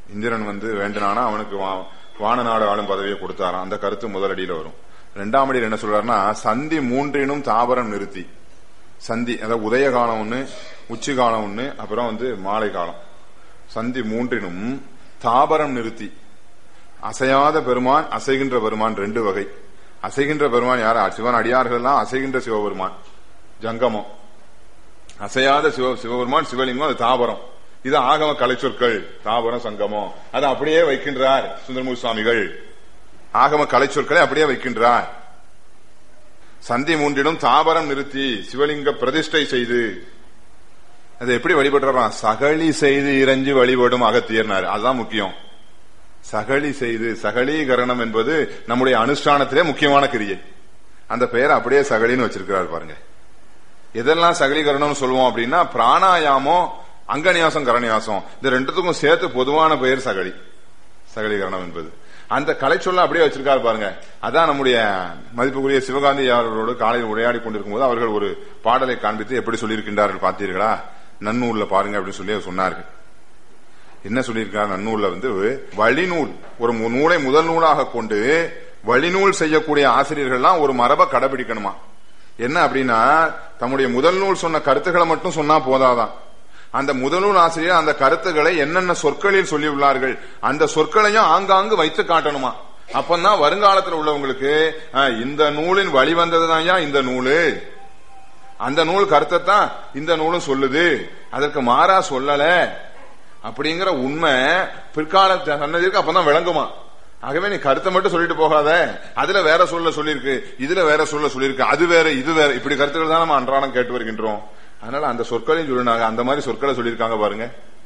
இந்திரன் வந்து வேண்டினானா அவனுக்கு வா- வான நாடு ஆளும் பதவியை கொடுத்தாராம் அந்த கருத்து முதலடியில வரும் ரெண்டாம் அடியில் என்ன சொல்றாருன்னா சந்தி மூன்றினும் தாபரம் நிறுத்தி சந்தி அதாவது உதய காலம் ஒண்ணு உச்சி காலம் ஒண்ணு அப்புறம் வந்து மாலை காலம் சந்தி மூன்றினும் தாபரம் நிறுத்தி அசையாத பெருமான் அசைகின்ற பெருமான் ரெண்டு வகை அசைகின்ற பெருமான் யாரா சிவன் அடியார்கள் எல்லாம் அசைகின்ற சிவபெருமான் ஜங்கமம் அசையாத சிவ சிவபெருமான் சிவலிங்கம் அது தாபரம் இது ஆகம கலைச்சொற்கள் தாபரம் சங்கமம் அதை அப்படியே வைக்கின்றார் சுந்தரமூர்த்தி சுவாமிகள் ஆகம கலைச்சொற்களை அப்படியே வைக்கின்றார் சந்தி மூன்றிலும் தாபரம் நிறுத்தி சிவலிங்க பிரதிஷ்டை செய்து அதை எப்படி வழிபடுறான் சகலி செய்து இறைஞ்சி வழிபடும் அகத்தியர்னார் அதுதான் முக்கியம் சகலி செய்து சகலீகரணம் என்பது நம்முடைய அனுஷ்டானத்திலே முக்கியமான கிரியை அந்த பெயரை அப்படியே சகலின்னு வச்சிருக்கிறார் பாருங்க எதெல்லாம் சகலீகரணம் சொல்லுவோம் அப்படின்னா பிராணாயாமம் அங்கநியாசம் கரநியாசம் இந்த ரெண்டுத்துக்கும் சேர்த்து பொதுவான பெயர் சகலி சகலீகரணம் என்பது அந்த கலைச்சொல்ல அப்படியே வச்சிருக்காரு பாருங்க அதான் நம்முடைய மதிப்புக்குரிய சிவகாந்தி அவர்களோடு காலையில் உரையாடி கொண்டிருக்கும் போது அவர்கள் ஒரு பாடலை காண்பித்து எப்படி சொல்லியிருக்கின்றார்கள் பார்த்தீர்களா நன்னூல்ல பாருங்க அப்படின்னு சொல்லி சொன்னார்கள் என்ன சொல்லியிருக்கார் நன்னூல்ல வந்து வழிநூல் ஒரு மு- நூலை முதல் நூலாக கொண்டு வழிநூல் செய்யக்கூடிய ஆசிரியர்கள்லாம் ஒரு மரபை கடைபிடிக்கணுமா என்ன அப்படின்னா தம்முடைய முதல் நூல் சொன்ன கருத்துக்களை மட்டும் சொன்னா போதாதான் அந்த முதல் நூல் ஆசிரியர் அந்த கருத்துக்களை என்னென்ன சொற்களில் சொல்லியுள்ளார்கள் அந்த சொற்களையும் ஆங்காங்கு வைத்து காட்டணுமா அப்பதான் வருங்காலத்தில் உள்ளவங்களுக்கு ஆ, இந்த நூலின் வழி வந்ததுதான் இந்த நூலு அந்த நூல் கருத்தை தான் இந்த நூலும் சொல்லுது அதற்கு மாறா சொல்லல அப்படிங்கிற உண்மை பிற்கால சன்னதிக்கு அப்பதான் விளங்குமா ஆகவே நீ கருத்தை மட்டும் சொல்லிட்டு போகாத அதுல வேற சொல்ல சொல்லியிருக்கு இதுல வேற சொல்ல சொல்லியிருக்கு அது வேற இது வேற இப்படி கருத்துக்கள் தான் நம்ம அன்றாடம் கேட்டு வருகின்றோம் அதனால அந்த சொற்களையும் சொல்லினாங்க அந்த மாதிரி சொற்களை சொல்லியிருக்காங்க பாருங்க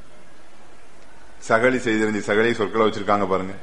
சகலி செய்திருந்தி சகலி சொற்களை வச்சிருக்காங்க பாருங்க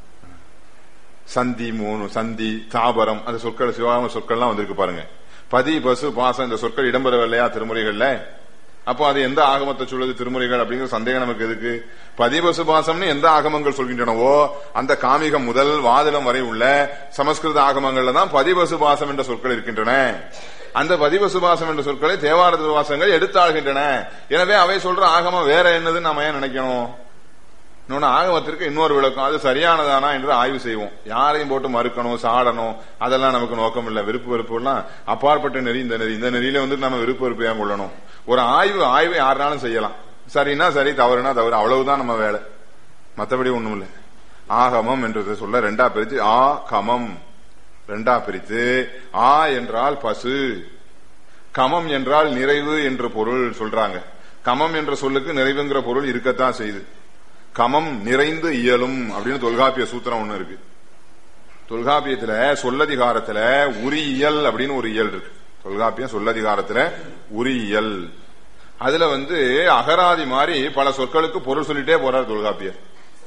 சந்தி மூணு சந்தி தாபரம் அந்த சொற்கள் சிவாம சொற்கள்லாம் வந்திருக்கு பாருங்க பதி பசு பாசம் இந்த சொற்கள் இடம்பெறவில்லையா திருமுறைகள்ல அப்போ அது எந்த ஆகமத்தை சொல்லுது திருமுறைகள் அப்படிங்கிற சந்தேகம் நமக்கு எதுக்கு பதி பசு பாசம்னு எந்த ஆகமங்கள் சொல்கின்றனவோ அந்த காமிகம் முதல் வாதிலம் வரை உள்ள சமஸ்கிருத ஆகமங்கள்ல தான் பதிபசு பாசம் என்ற சொற்கள் இருக்கின்றன அந்த பதிபசு பாசம் என்ற சொற்களை தேவார திருவாசங்கள் எடுத்தாள்கின்றன எனவே அவை சொல்ற ஆகமம் வேற என்னதுன்னு நாம ஏன் நினைக்கணும் இன்னொன்னு ஆகமத்திற்கு இன்னொரு விளக்கம் அது சரியானதானா என்று ஆய்வு செய்வோம் யாரையும் போட்டு மறுக்கணும் சாடணும் அதெல்லாம் நமக்கு நோக்கம் இல்ல விருப்பு வெறுப்பு எல்லாம் அப்பாற்பட்ட நெறி இந்த நெறி இந்த நெறியில வந்து நம்ம விருப்பு வெறுப்பு ஏன் கொள்ளணும் ஒரு ஆய்வு ஆய்வை யாருனாலும் செய்யலாம் சரின்னா சரி தவறுனா தவறு அவ்வளவுதான் நம்ம வேலை மத்தபடி ஒண்ணும் இல்ல ஆகமம் என்றதை சொல்ல ரெண்டா பிரித்து ஆ கமம் ரெண்டா பிரித்து ஆ என்றால் பசு கமம் என்றால் நிறைவு என்ற பொருள் சொல்றாங்க கமம் என்ற சொல்லுக்கு நிறைவுங்கிற பொருள் இருக்கத்தான் செய்யுது கமம் நிறைந்து இயலும் அப்படின்னு தொல்காப்பிய சூத்திரம் ஒண்ணு இருக்கு தொல்காப்பியத்துல சொல்லதிகாரத்துல உரியல் அப்படின்னு ஒரு இயல் இருக்கு தொல்காப்பியம் சொல்லதிகாரத்துல உரியல் அதுல வந்து அகராதி மாதிரி பல சொற்களுக்கு பொருள் சொல்லிட்டே போறார் தொல்காப்பியர்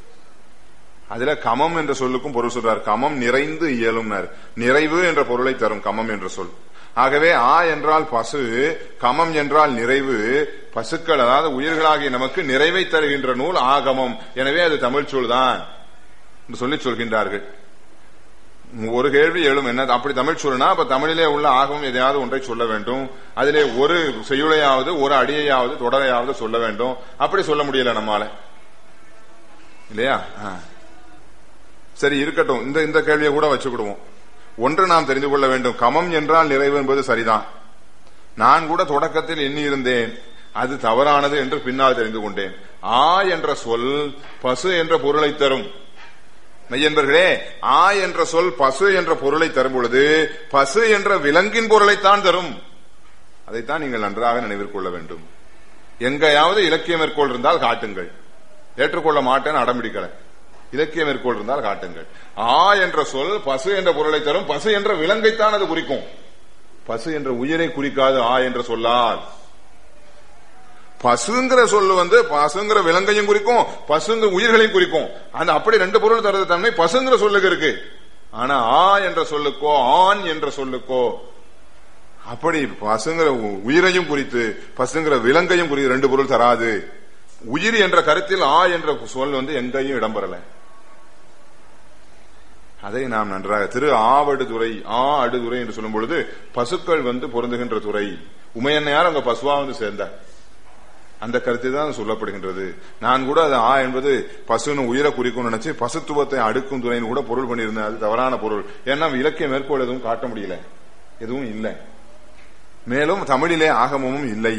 அதுல கமம் என்ற சொல்லுக்கும் பொருள் சொல்றார் கமம் நிறைந்து இயலும்னார் நிறைவு என்ற பொருளை தரும் கமம் என்ற சொல் ஆகவே ஆ என்றால் பசு கமம் என்றால் நிறைவு பசுக்கள் அதாவது உயிர்களாகிய நமக்கு நிறைவை தருகின்ற நூல் ஆகமம் எனவே அது தமிழ் சொல் தான் என்று சொல்லி சொல்கின்றார்கள் ஒரு கேள்வி எழும் என்ன அப்படி தமிழ் சொல்லுனா அப்ப தமிழிலே உள்ள ஆகமம் எதையாவது ஒன்றை சொல்ல வேண்டும் அதிலே ஒரு செய்யுளையாவது ஒரு அடியையாவது தொடரையாவது சொல்ல வேண்டும் அப்படி சொல்ல முடியல நம்மால இல்லையா ஆ. சரி இருக்கட்டும் இந்த இந்த கேள்வியை கூட வச்சுக்கிடுவோம் ஒன்று நாம் தெரிந்து கொள்ள வேண்டும் கமம் என்றால் நிறைவு என்பது சரிதான் நான் கூட தொடக்கத்தில் எண்ணி இருந்தேன் அது தவறானது என்று பின்னால் தெரிந்து கொண்டேன் ஆ என்ற சொல் பசு என்ற பொருளை தரும் மெய்யன்பர்களே ஆ என்ற சொல் பசு என்ற பொருளை தரும் பொழுது பசு என்ற விலங்கின் பொருளைத்தான் தரும் அதைத்தான் நீங்கள் நன்றாக நினைவில் கொள்ள வேண்டும் எங்கேயாவது இலக்கிய மேற்கோள் இருந்தால் காட்டுங்கள் ஏற்றுக்கொள்ள மாட்டேன் அடம்பிடிக்கல இலக்கிய மேற்கோள் இருந்தால் காட்டுங்கள் ஆ என்ற சொல் பசு என்ற பொருளை தரும் பசு என்ற விலங்கைத்தான் அது குறிக்கும் பசு என்ற உயிரை குறிக்காது ஆ என்ற சொல்லால் பசுங்கிற சொல்லு வந்து பசுங்கிற விலங்கையும் குறிக்கும் பசுங்கிற உயிர்களையும் குறிக்கும் அந்த அப்படி ரெண்டு பொருள் தரது தன்மை பசுங்கிற சொல்லுக்கு இருக்கு ஆனா ஆ என்ற சொல்லுக்கோ ஆண் என்ற சொல்லுக்கோ அப்படி பசுங்கிற உ- உயிரையும் குறித்து பசுங்கிற விலங்கையும் குறித்து ரெண்டு பொருள் தராது உயிர் என்ற கருத்தில் ஆ என்ற சொல் வந்து எங்கேயும் இடம்பெறல அதை நாம் நன்றாக திரு ஆவடுதுறை ஆ அடுதுறை என்று சொல்லும் பொழுது பசுக்கள் வந்து பொருந்துகின்ற துறை உமையன்னையார் அங்க பசுவா வந்து சேர்ந்தார் அந்த கருத்து தான் சொல்லப்படுகின்றது நான் கூட அது ஆ என்பது பசுன்னு உயிரை குறிக்கும் நினைச்சு பசுத்துவத்தை அடுக்கும் துணைன்னு கூட பொருள் பண்ணியிருந்தேன் அது தவறான பொருள் ஏன்னா இலக்கிய மேற்கோள் எதுவும் காட்ட முடியல எதுவும் இல்லை மேலும் தமிழிலே ஆகமமும் இல்லை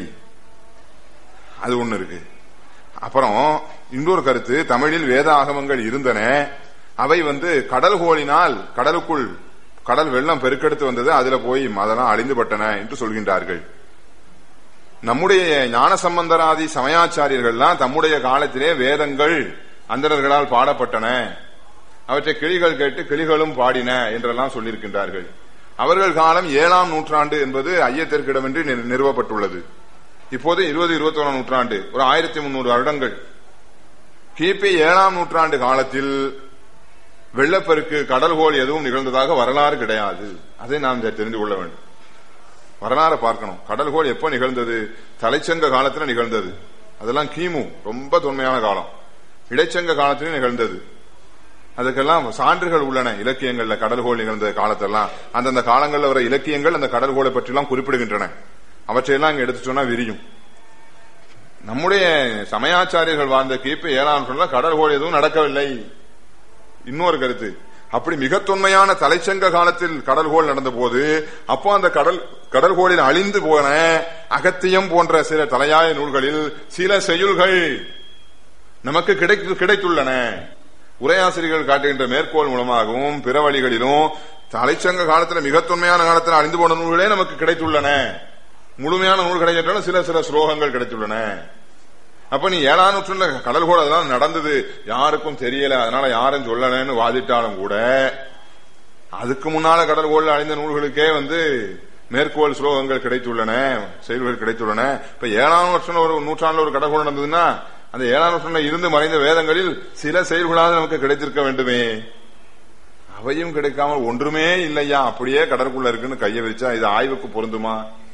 அது ஒண்ணு இருக்கு அப்புறம் இன்னொரு கருத்து தமிழில் வேத ஆகமங்கள் இருந்தன அவை வந்து கடல்கோளினால் கடலுக்குள் கடல் வெள்ளம் பெருக்கெடுத்து வந்தது அதுல போய் அதெல்லாம் அழிந்துபட்டன என்று சொல்கின்றார்கள் நம்முடைய ஞான சம்பந்தராதி சமயாச்சாரியர்கள்லாம் தம்முடைய காலத்திலே வேதங்கள் அந்தணர்களால் பாடப்பட்டன அவற்றை கிளிகள் கேட்டு கிளிகளும் பாடின என்றெல்லாம் சொல்லியிருக்கின்றார்கள் அவர்கள் காலம் ஏழாம் நூற்றாண்டு என்பது ஐயத்திற்கிடமின்றி நிறு- நிறுவப்பட்டுள்ளது இப்போது இருபது இருபத்தோராம் நூற்றாண்டு ஒரு ஆயிரத்தி முன்னூறு வருடங்கள் கிபி ஏழாம் நூற்றாண்டு காலத்தில் வெள்ளப்பெருக்கு கடல்கோள் எதுவும் நிகழ்ந்ததாக வரலாறு கிடையாது அதை நாம் தெரிந்து கொள்ள வேண்டும் வரலாறு பார்க்கணும் கடல்கோள் எப்ப நிகழ்ந்தது தலைச்சங்க காலத்துல நிகழ்ந்தது அதெல்லாம் கிமு ரொம்ப தொன்மையான காலம் இடைச்சங்க காலத்திலும் நிகழ்ந்தது அதுக்கெல்லாம் சான்றுகள் உள்ளன இலக்கியங்கள்ல கடல்கோள் நிகழ்ந்த காலத்தெல்லாம் அந்தந்த காலங்கள்ல வர இலக்கியங்கள் அந்த கடல்கோளை பற்றிலாம் குறிப்பிடுகின்றன அவற்றையெல்லாம் இங்க எடுத்து சொன்னா விரியும் நம்முடைய சமயாச்சாரியர்கள் வாழ்ந்த கிபி ஏழாம் நூற்றாண்டுல கடல்கோள் எதுவும் நடக்கவில்லை இன்னொரு கருத்து அப்படி மிக தொன்மையான தலைச்சங்க காலத்தில் கடல்கோள் நடந்த போது அப்போ அந்த கடல் கடல்கோளில் அழிந்து போன அகத்தியம் போன்ற சில தலையாய நூல்களில் சில செய்யுள்கள் நமக்கு கிடைத்து கிடைத்துள்ளன உரையாசிரியர்கள் காட்டுகின்ற மேற்கோள் மூலமாகவும் பிற வழிகளிலும் தலைச்சங்க காலத்துல மிக தொன்மையான காலத்தில் அழிந்து போன நூல்களே நமக்கு கிடைத்துள்ளன முழுமையான நூல் கிடைக்கின்றன சில சில ஸ்லோகங்கள் கிடைத்துள்ளன அப்ப நீ ஏழாம் நூற்றுல கடல் கூட அதெல்லாம் நடந்தது யாருக்கும் தெரியல அதனால யாரும் சொல்லலன்னு வாதிட்டாலும் கூட அதுக்கு முன்னால கடல் கோள் அழிந்த நூல்களுக்கே வந்து மேற்கோள் ஸ்லோகங்கள் கிடைத்துள்ளன செயல்கள் கிடைத்துள்ளன இப்ப ஏழாம் வருஷம் ஒரு நூற்றாண்டுல ஒரு கடற்கோள் நடந்ததுன்னா அந்த ஏழாம் நூற்றாண்டுல இருந்து மறைந்த வேதங்களில் சில செயல்களாவது நமக்கு கிடைத்திருக்க வேண்டுமே அவையும் கிடைக்காமல் ஒன்றுமே இல்லையா அப்படியே கடற்குள்ள இருக்குன்னு கையை வச்சா இது ஆய்வுக்கு பொருந்துமா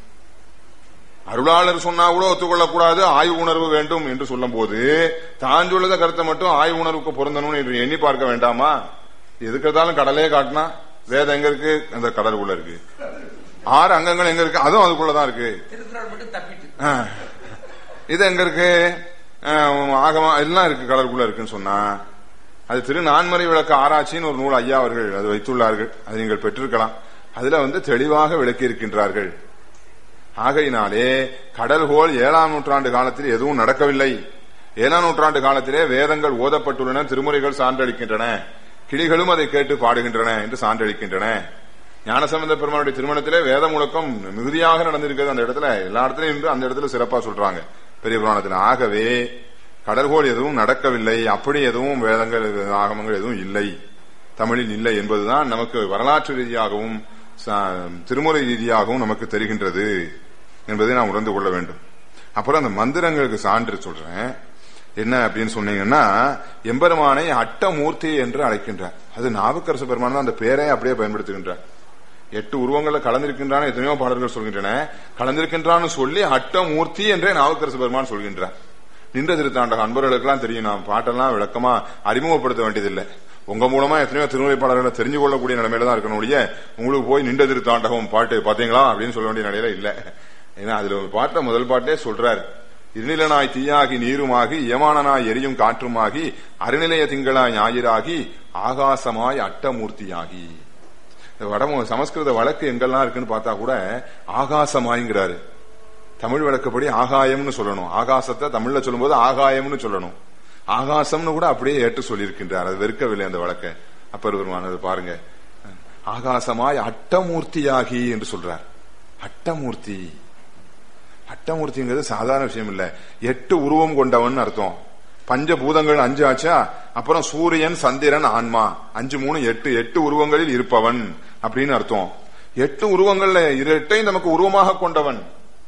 அருளாளர் சொன்னா கூட ஒத்துக்கொள்ளக்கூடாது ஆய்வு உணர்வு வேண்டும் என்று சொல்லும் போது தான் சொல்லுத கருத்தை மட்டும் ஆய்வு உணர்வுக்கு பொருந்தணும்னு என்று எண்ணி பார்க்க வேண்டாமா எதுக்கு இருந்தாலும் கடலே காட்டினா வேதம் எங்க இருக்கு அந்த கடலுக்குள்ள இருக்கு ஆறு அங்கங்கள் எங்க இருக்கு அதுவும் அதுக்குள்ளதான் இருக்கு திருக்குறள் மட்டும் தப்பிட்டு ஆ. இது எங்க இருக்கு ஆஹ், ஆகமா எல்லாம் இருக்கு கடலுக்குள்ள இருக்குன்னு சொன்னா அது திரு நான்மறை விளக்க ஆராய்ச்சின்னு ஒரு நூல் ஐயா அவர்கள் அது வைத்துள்ளார்கள் அது நீங்கள் பெற்றிருக்கலாம் அதுல வந்து தெளிவாக விளக்கி இருக்கின்றார்கள் ஆகையினாலே கடல்கோள் ஏழாம் நூற்றாண்டு காலத்தில் எதுவும் நடக்கவில்லை ஏழாம் நூற்றாண்டு காலத்திலே வேதங்கள் ஓதப்பட்டுள்ளன திருமுறைகள் சான்றளிக்கின்றன கிளிகளும் அதை கேட்டு பாடுகின்றன என்று சான்றளிக்கின்றன ஞானசம்பந்த பெருமானுடைய திருமணத்திலே வேத முழக்கம் மிகுதியாக நடந்திருக்கிறது அந்த இடத்துல எல்லா இடத்துலயும் இருந்து அந்த இடத்துல சிறப்பா சொல்றாங்க பெரிய புராணத்தில் ஆகவே கடல்கோள் எதுவும் நடக்கவில்லை அப்படி எதுவும் வேதங்கள் ஆகமங்கள் எதுவும் இல்லை தமிழில் இல்லை என்பதுதான் நமக்கு வரலாற்று ரீதியாகவும் ச- திருமுறை ரீதியாகவும் நமக்கு தெரிகின்றது என்பதை நாம் உணர்ந்து கொள்ள வேண்டும் அப்புறம் அந்த மந்திரங்களுக்கு சான்று சொல்றேன் என்ன அப்படின்னு சொன்னீங்கன்னா எம்பெருமானை அட்டமூர்த்தி என்று அழைக்கின்றார் அது நாவுக்கரசு பெருமான் தான் அந்த பேரை அப்படியே பயன்படுத்துகின்றார் எட்டு உருவங்கள்ல கலந்திருக்கின்றான எத்தனையோ பாடல்கள் சொல்கின்றன கலந்திருக்கின்றான்னு சொல்லி அட்டமூர்த்தி என்றே நாவுக்கரசு பெருமான் சொல்கின்றார் நின்ற திருத்தாண்டக அன்பர்களுக்கெல்லாம் தெரியும் நாம் பாட்டெல்லாம் விளக்கமா அறிமுகப்படுத்த வேண்டியதில்லை உங்க மூலமா எத்தனையோ திருமுறை பாடல்களை தெரிஞ்சு கொள்ளக்கூடிய நிலைமையில தான் இருக்கணும் ஒழிய உங்களுக்கு போய் நின்ற திருத்தாண்டகம் பாட்டு பாத்தீங்களா அப்படின்னு சொல்ல வேண்டிய நிலையில இல்ல ஏன்னா அதுல ஒரு பாட்டை முதல் பாட்டே சொல்றார் இருநிலனாய் தீயாகி நீருமாகி யமானனாய் எரியும் காற்றுமாகி அருநிலைய திங்களாய் ஞாயிறாகி ஆகாசமாய் அட்டமூர்த்தியாகி இந்த வடமு சமஸ்கிருத வழக்கு எங்கெல்லாம் இருக்குன்னு பார்த்தா கூட ஆகாசமாய்ங்கிறாரு தமிழ் வழக்கப்படி ஆகாயம்னு சொல்லணும் ஆகாசத்தை தமிழ்ல சொல்லும்போது ஆகாயம்னு சொல்லணும் ஆகாசம்னு கூட அப்படியே ஏற்று சொல்லியிருக்கின்றார் அது வெறுக்கவில்லை அந்த வழக்க அப்பர் பெருமானது பாருங்க ஆகாசமாய் அட்டமூர்த்தியாகி என்று சொல்றார் அட்டமூர்த்தி அட்டமூர்த்திங்கிறது சாதாரண விஷயம் இல்ல எட்டு உருவம் கொண்டவன் அர்த்தம் பஞ்சபூதங்கள் அஞ்சு ஆச்சா அப்புறம் சூரியன் சந்திரன் ஆன்மா அஞ்சு மூணு எட்டு எட்டு உருவங்களில் இருப்பவன் அப்படின்னு அர்த்தம் எட்டு உருவங்கள்ல இரு எட்டையும் நமக்கு உருவமாக கொண்டவன்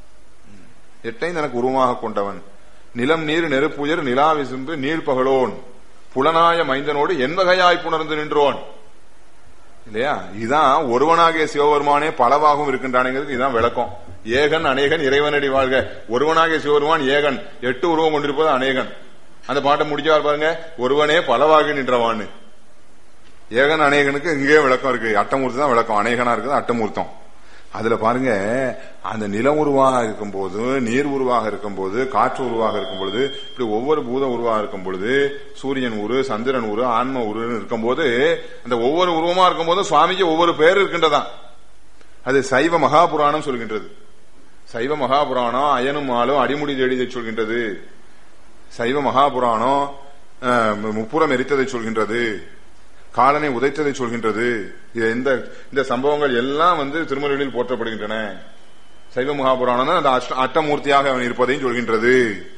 எட்டையும் எனக்கு உருவமாக கொண்டவன் நிலம் நீர் நெருப்புயர் நிலா விசும்பு நீர் பகலோன் புலனாய மைந்தனோடு என் வகையாய் புணர்ந்து நின்றோன் இல்லையா இதுதான் ஒருவனாகிய சிவபெருமானே பலவாகவும் இருக்கின்றானுங்கிறது இதுதான் விளக்கம் ஏகன் அநேகன் இறைவனடி வாழ்க ஒருவனாகிய சிவபெருமான் ஏகன் எட்டு உருவம் கொண்டிருப்பது அநேகன் அந்த பாட்டை முடிச்சார் பாருங்க ஒருவனே பலவாகி நின்றவான்னு ஏகன் அநேகனுக்கு இங்கேயே விளக்கம் இருக்கு அட்டமூர்த்தி தான் விளக்கம் அநேகனா இருக்குது அட்டமூர்த்தம் அதுல பாருங்க அந்த நில உருவாக இருக்கும் போது நீர் உருவாக இருக்கும் போது காற்று உருவாக இருக்கும் பொழுது இப்படி ஒவ்வொரு பூத உருவாக இருக்கும் பொழுது சூரியன் உரு சந்திரன் உரு ஆன்ம உருன்னு இருக்கும் போது அந்த ஒவ்வொரு உருவமா இருக்கும் போது சுவாமிக்கு ஒவ்வொரு பேர் இருக்கின்றதான் அது சைவ மகாபுராணம் சொல்கின்றது சைவ மகாபுராணம் அயனும் ஆளும் அடிமுடி தேடிதை சொல்கின்றது சைவ மகாபுராணம் அஹ், முப்புறம் எரித்ததை சொல்கின்றது காலனை உதைத்ததை சொல்கின்றது இது இந்த இந்த சம்பவங்கள் எல்லாம் வந்து திருமலைகளில் போற்றப்படுகின்றன சைவ மகாபுராணம் தான் அந்த அஷ்ட- அட்டமூர்த்தியாக அவன் இருப்பதையும் சொல்கின்றது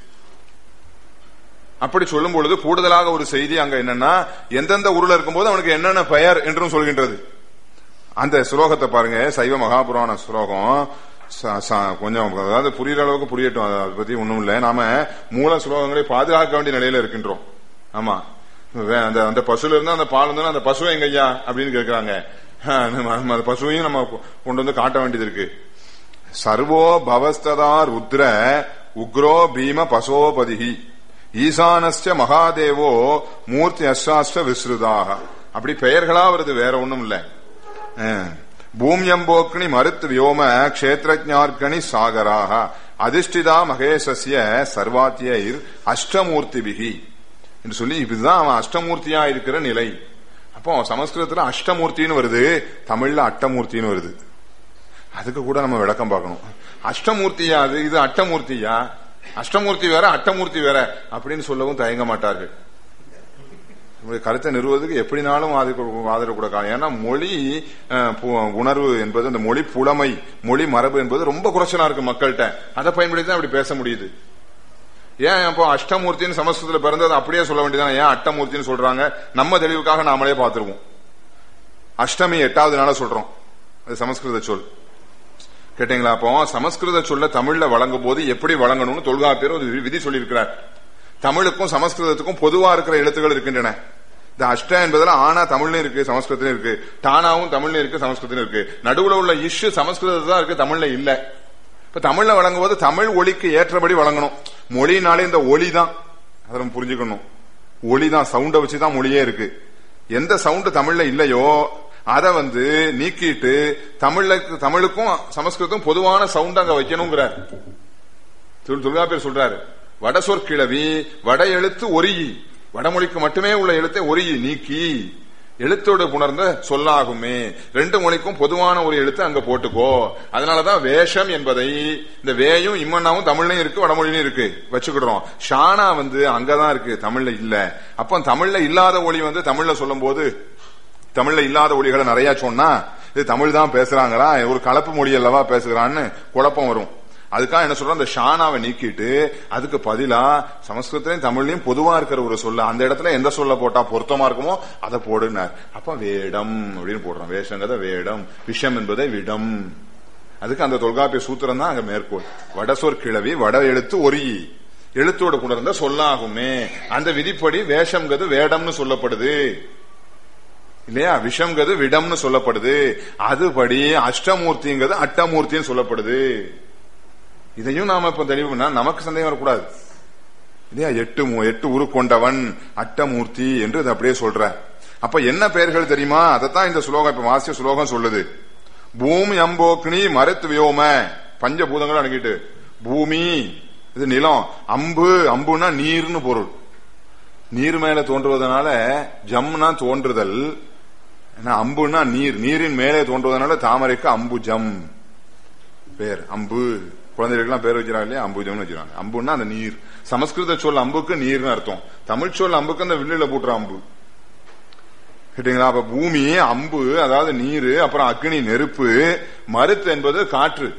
அப்படி சொல்லும் பொழுது கூடுதலாக ஒரு செய்தி அங்க என்னன்னா எந்தெந்த ஊர்ல இருக்கும்போது அவனுக்கு என்னென்ன பெயர் என்றும் சொல்கின்றது அந்த ஸ்லோகத்தை பாருங்க சைவ மகாபுராண ஸ்லோகம் ச- ச- கொஞ்சம் அதாவது புரியுற அளவுக்கு புரியட்டும் அதை பத்தி ஒண்ணும் இல்ல நாம மூல ஸ்லோகங்களை பாதுகாக்க வேண்டிய நிலையில இருக்கின்றோம் ஆமா வே- அந்த அந்த பசுல இருந்து அந்த பால் இருந்தா அந்த பசு எங்க ஐயா அப்படின்னு கேக்குறாங்க ஆ, நம்ம அந்த பசுவையும் நம்ம கொ- கொண்டு வந்து காட்ட வேண்டியது இருக்கு சர்வோ பவஸ்ததா ருத்ர உக்ரோ பீம பசோபதிஹி ஈசானஸ்ட மகாதேவோ மூர்த்தி அஸ்வாஸ்ட விஸ்ருதாக அப்படி பெயர்களா வருது வேற ஒண்ணும் இல்ல அஹ். பூமியம்போக்னி மருத் வியோம க்ஷேத்ரஜார்கணி சாகராக அதிஷ்டிதா மகேசஸ்ய சர்வாத்தியைர் அஷ்டமூர்த்திபிகி என்று சொல்லி இதுதான் அவன் அஷ்டமூர்த்தியா இருக்கிற நிலை அப்போ சமஸ்கிருதத்துல அஷ்டமூர்த்தின்னு வருது தமிழ்ல அட்டமூர்த்தின்னு வருது அதுக்கு கூட நம்ம விளக்கம் பார்க்கணும் அஷ்டமூர்த்தியா அது இது அட்டமூர்த்தியா அஷ்டமூர்த்தி வேற அட்டமூர்த்தி வேற அப்படின்னு சொல்லவும் தயங்க மாட்டார்கள் உங்களுடைய கருத்தை நிறுவுவதற்கு எப்படினாலும் ஆதரவு ஆதரவு கொடுக்கலாம் ஏன்னா மொழி அஹ், பு- உணர்வு என்பது அந்த மொழி புலமை மொழி மரபு என்பது ரொம்ப குறைச்சலா இருக்கு மக்கள்கிட்ட அதை பயன்படுத்தி தான் அப்படி பேச முடியுது ஏன் அப்போ அஷ்டமூர்த்தின்னு சமஸ்கிருதத்துல பிறந்தது அப்படியே சொல்ல வேண்டியதானே ஏன் அட்டமூர்த்தின்னு சொல்றாங்க நம்ம தெளிவுக்காக நாமளே பார்த்துருவோம் அஷ்டமி எட்டாவது நாள சொல்றோம் அது சமஸ்கிருத சொல் கேட்டீங்களா அப்போ சமஸ்கிருத சொல்ல தமிழ்ல வழங்கும் போது எப்படி வழங்கணும்னு தொல்காப்பியர் ஒரு வி- விதி சொல்லியிருக்கிறார் தமிழுக்கும் சமஸ்கிருதத்துக்கும் பொதுவா இருக்கிற எழுத்துக்கள் இருக்கின்றன இந்த அஷ்ட என்பதுல ஆனா தமிழ்லயும் இருக்கு சமஸ்கிருதத்திலும் இருக்கு டானாவும் தமிழ்லயும் இருக்கு சமஸ்கிருதத்திலும் இருக்கு நடுவுல உள்ள இஷ்ஷு சமஸ்கிருதத்துல தான் இருக்கு தமிழ்ல இல்ல இப்ப தமிழ்ல வழங்கும் போது தமிழ் ஒலிக்கு ஏற்றபடி வழங்கணும் மொழினாலே இந்த ஒலி தான் அதை நம்ம புரிஞ்சுக்கணும் ஒலி தான் சவுண்டை வச்சுதான் மொழியே இருக்கு எந்த சவுண்டு தமிழ்ல இல்லையோ அதை வந்து நீக்கிட்டு தமிழ்ல தமிழுக்கும் சமஸ்கிருதம் பொதுவான சவுண்ட் அங்க வைக்கணுங்கிறார் தொல்- தொல்காப்பியர் சொல்றாரு வட சொற்கிழவி வட எழுத்து ஒரியி வடமொழிக்கு மட்டுமே உள்ள எழுத்தை ஒரியி நீக்கி எழுத்தோடு புணர்ந்த சொல்லாகுமே ரெண்டு மொழிக்கும் பொதுவான ஒரு எழுத்து அங்க போட்டுக்கோ அதனாலதான் வேஷம் என்பதை இந்த வேயும் இம்மன்னாவும் தமிழ்லயும் இருக்கு வடமொழியிலும் இருக்கு வச்சுக்கிடுறோம் ஷானா வந்து அங்கதான் இருக்கு தமிழ்ல இல்ல அப்ப தமிழ்ல இல்லாத ஒளி வந்து தமிழ்ல சொல்லும் போது தமிழ்ல இல்லாத ஒளிகளை நிறைய சொன்னா இது தமிழ் தான் பேசுறாங்களா ஒரு கலப்பு மொழி அல்லவா பேசுகிறான்னு குழப்பம் வரும் அதுக்காக என்ன சொல்றோம் அந்த ஷானாவை நீக்கிட்டு அதுக்கு பதிலா சமஸ்கிருதத்திலையும் தமிழ்லயும் பொதுவா இருக்கிற ஒரு சொல்ல அந்த இடத்துல எந்த சொல்ல போட்டா பொருத்தமா இருக்குமோ அதை போடுனார் அப்ப வேடம் அப்படின்னு போடுறோம் வேஷங்கிறத வேடம் விஷம் என்பதை விடம் அதுக்கு அந்த தொல்காப்பிய சூத்திரம் தான் அங்க மேற்கோள் வடசொற் கிழவி வட எழுத்து ஒரி எழுத்தோடு புணர்ந்த சொல்லாகுமே அந்த விதிப்படி வேஷம்ங்கிறது வேடம்னு சொல்லப்படுது இல்லையா விஷம்ங்கிறது விடம்னு சொல்லப்படுது அதுபடி அஷ்டமூர்த்திங்கிறது அட்டமூர்த்தின்னு சொல்லப்படுது இதையும் நாம இப்ப தெளிவு பண்ணா நமக்கு சந்தேகம் வரக்கூடாது இல்லையா எட்டு மு- எட்டு உரு கொண்டவன் அட்டமூர்த்தி என்று இது அப்படியே சொல்ற அப்ப என்ன பெயர்கள் தெரியுமா அதைத்தான் இந்த ஸ்லோகம் இப்ப வாசிய ஸ்லோகம் சொல்லுது பூமி அம்போக்னி மருத்து வியோம பஞ்சபூதங்கள் அடங்கிட்டு பூமி இது நிலம் அம்பு அம்புனா நீர்னு பொருள் நீர் மேல தோன்றுவதனால ஜம்னா தோன்றுதல் ஏன்னா அம்புனா நீர் நீரின் மேலே தோன்றுவதனால தாமரைக்கு அம்பு ஜம் பேர் அம்பு குழந்தைகளுக்கெல்லாம் பேர் வைக்கிறாங்க இல்லையா அம்புஜம்னு வச்சிருக்காங்க அம்புன்னா அந்த நீர் சமஸ்கிருத சொல் அம்புக்கு நீர்னு அர்த்தம் தமிழ் சொல் அம்புக்கு அந்த வில்லுல போட்டுற அம்பு கேட்டீங்களா அப்ப பூமி அம்பு அதாவது நீர் அப்புறம் அக்னி நெருப்பு மருத்து என்பது காற்று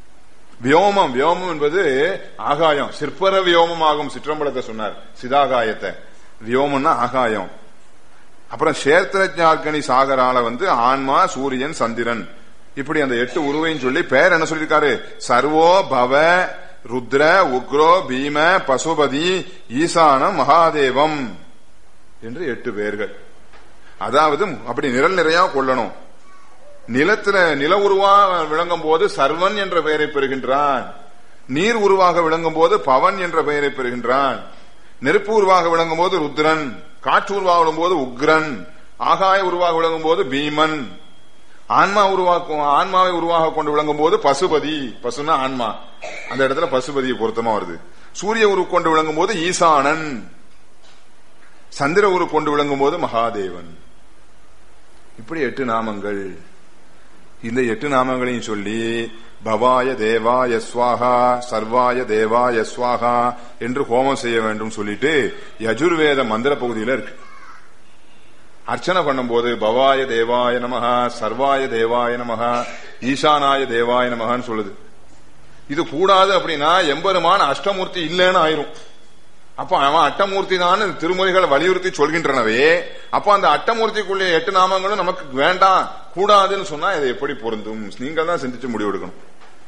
வியோமம் வியோமம் என்பது ஆகாயம் சிற்பர வியோமம் ஆகும் சிற்றம்பலத்தை சொன்னார் சிதாகாயத்தை வியோமம்னா ஆகாயம் அப்புறம் சேத்திரஜார்கனி சாகரால வந்து ஆன்மா சூரியன் சந்திரன் இப்படி அந்த எட்டு உருவையும் சொல்லி பேர் என்ன சொல்லியிருக்காரு சர்வோ பவ ருத்ர உக்ரோ பீம பசுபதி ஈசானம் மகாதேவம் என்று எட்டு பேர்கள் அதாவது அப்படி நிரல் நிறையா கொள்ளணும் நிலத்துல நில உருவா விளங்கும் போது சர்வன் என்ற பெயரை பெறுகின்றான் நீர் உருவாக விளங்கும் போது பவன் என்ற பெயரை பெறுகின்றான் நெருப்பு உருவாக விளங்கும் போது ருத்ரன் காற்று உருவாக விளங்கும் போது உக்ரன் ஆகாய உருவாக விளங்கும் போது பீமன் ஆன்மா உருவாக்கும் ஆன்மாவை உருவாக கொண்டு விளங்கும் போது பசுபதி பசுனா ஆன்மா அந்த இடத்துல பசுபதியை பொருத்தமா வருது சூரிய உரு கொண்டு விளங்கும் போது ஈசானன் சந்திர உரு கொண்டு விளங்கும் போது மகாதேவன் இப்படி எட்டு நாமங்கள் இந்த எட்டு நாமங்களையும் சொல்லி பவாய தேவாய ஸ்வாகா சர்வாய தேவாய ஸ்வாகா என்று ஹோமம் செய்ய வேண்டும் சொல்லிட்டு யஜுர்வேத மந்திர பகுதியில இருக்கு அர்ச்சனை பண்ணும்போது பவாய தேவாய நமகா சர்வாய தேவாய நமகா ஈசானாய தேவாய நமகான்னு சொல்லுது இது கூடாது அப்படின்னா எம்பெருமான் அஷ்டமூர்த்தி இல்லைன்னு ஆயிரும் அப்ப அவன் அட்டமூர்த்தி தான் திருமுறைகளை வலியுறுத்தி சொல்கின்றனவே அப்ப அந்த அட்டமூர்த்திக்குள்ள எட்டு நாமங்களும் நமக்கு வேண்டாம் கூடாதுன்னு சொன்னா இதை எப்படி பொருந்தும் நீங்கள் தான் சிந்திச்சு முடிவெடுக்கணும்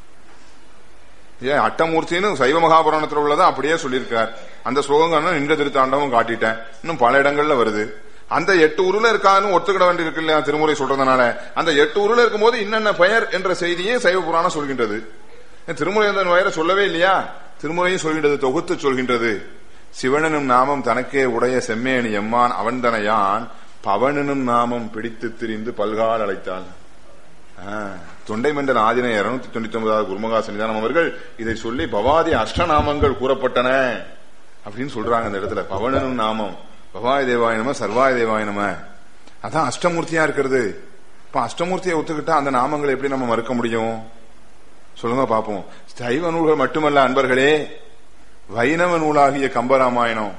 ஏன் அட்டமூர்த்தின்னு சைவ மகாபுராணத்தில் உள்ளதை அப்படியே சொல்லியிருக்கார் அந்த ஸ்லோகங்கள் நின்ற திருத்தாண்டவும் காட்டிட்டேன் இன்னும் பல இடங்கள்ல வருது அந்த எட்டு உருள இருக்கான்னு ஒத்துக்கிட வேண்டி இருக்கு இல்லையா திருமுறை சொல்றதுனால அந்த எட்டு உருள இருக்கும்போது இன்னென்ன பெயர் என்ற செய்தியே சைவ புராணம் சொல்கின்றது திருமுறை அந்த பெயரை சொல்லவே இல்லையா திருமுறையும் சொல்கின்றது தொகுத்து சொல்கின்றது சிவனனும் நாமம் தனக்கே உடைய செம்மேனி எம்மான் அவன்தனையான் பவனனும் நாமம் பிடித்து திரிந்து பல்கால் அழைத்தான் தொண்டை மண்டல ஆதினை இருநூத்தி தொண்ணூத்தி ஒன்பதாவது குருமகா சன்னிதானம் அவர்கள் இதை சொல்லி பவாதி அஷ்டநாமங்கள் கூறப்பட்டன அப்படின்னு சொல்றாங்க அந்த இடத்துல பவனனும் நாமம் பவாய தேவாய நம சர்வாய தேவாய நம அதான் அஷ்டமூர்த்தியா இருக்கிறது இப்ப அஷ்டமூர்த்தியை ஒத்துக்கிட்டா அந்த நாமங்களை எப்படி நம்ம மறுக்க முடியும் சொல்லுங்க பாப்போம் சைவ நூல்கள் மட்டுமல்ல அன்பர்களே வைணவ நூலாகிய கம்பராமாயணம்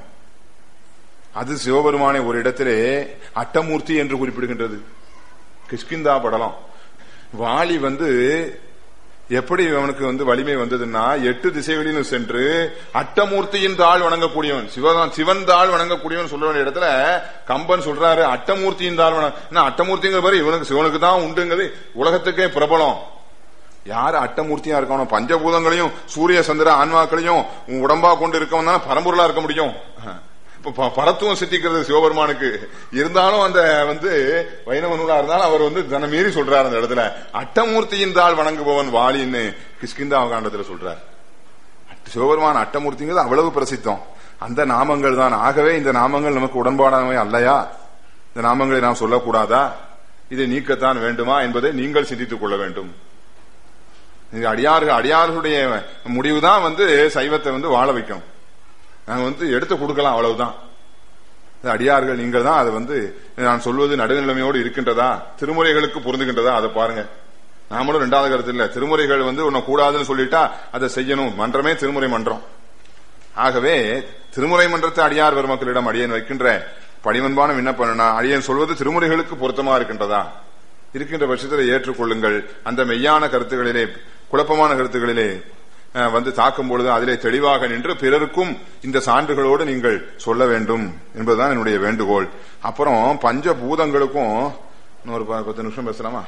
அது சிவபெருமானை ஒரு இடத்திலே அட்டமூர்த்தி என்று குறிப்பிடுகின்றது கிஷ்கிந்தா படலம் வாலி வந்து எப்படி அவனுக்கு வந்து வலிமை வந்ததுன்னா எட்டு திசைகளிலும் சென்று அட்டமூர்த்தியின் தாள் வணங்கக்கூடியவன் சிவதான் சிவன் தாள் வணங்கக்கூடியவன் சொல்ல வேண்டிய இடத்துல கம்பன் சொல்றாரு அட்டமூர்த்தியின் தாள் வணங்க அட்டமூர்த்திங்கிற பாரு இவனுக்கு சிவனுக்கு தான் உண்டுங்கிறது உலகத்துக்கே பிரபலம் யாரு அட்டமூர்த்தியா இருக்கணும் பஞ்சபூதங்களையும் சூரிய சந்திர ஆன்மாக்களையும் உடம்பா கொண்டு இருக்கவன் தானே பரம்பொருளா இருக்க முடியும் இப்ப பரத்துவம் சித்திக்கிறது சிவபெருமானுக்கு இருந்தாலும் அந்த வந்து வைணவ நூலா இருந்தாலும் அவர் வந்து தன்னை மீறி சொல்றாரு அந்த இடத்துல அட்டமூர்த்தியின் தாள் வணங்குபவன் வாலின்னு கிஷ்கிந்தா காண்டத்துல சொல்றார் சிவபெருமான் அட்டமூர்த்திங்கிறது அவ்வளவு பிரசித்தம் அந்த நாமங்கள் தான் ஆகவே இந்த நாமங்கள் நமக்கு உடன்பாடானவை அல்லையா இந்த நாமங்களை நாம் சொல்லக்கூடாதா இதை நீக்கத்தான் வேண்டுமா என்பதை நீங்கள் சிந்தித்துக் கொள்ள வேண்டும் அடியார்கள் அடியார்களுடைய முடிவுதான் வந்து சைவத்தை வந்து வாழ வைக்கும் நாங்க வந்து எடுத்து கொடுக்கலாம் அவ்வளவுதான் அடியார்கள் நீங்கள் தான் அதை வந்து நான் சொல்வது நடுநிலைமையோடு இருக்கின்றதா திருமுறைகளுக்கு பொருந்துகின்றதா அதை பாருங்க நாமளும் ரெண்டாவது கருத்து இல்ல திருமுறைகள் வந்து உன்னை கூடாதுன்னு சொல்லிட்டா அதை செய்யணும் மன்றமே திருமுறை மன்றம் ஆகவே திருமுறை மன்றத்தை அடியார் பெருமக்களிடம் அடியன் வைக்கின்ற பணிவன்பான விண்ணப்பம் அடியன் சொல்வது திருமுறைகளுக்கு பொருத்தமா இருக்கின்றதா இருக்கின்ற பட்சத்தில் ஏற்றுக்கொள்ளுங்கள் அந்த மெய்யான கருத்துகளிலே குழப்பமான கருத்துகளிலே வந்து தாக்கும் பொழுது அதிலே தெளிவாக நின்று பிறருக்கும் இந்த சான்றுகளோடு நீங்கள் சொல்ல வேண்டும் என்பதுதான் என்னுடைய வேண்டுகோள் அப்புறம் பஞ்ச பூதங்களுக்கும் இன்னொரு பத்து நிமிஷம் பேசலாமா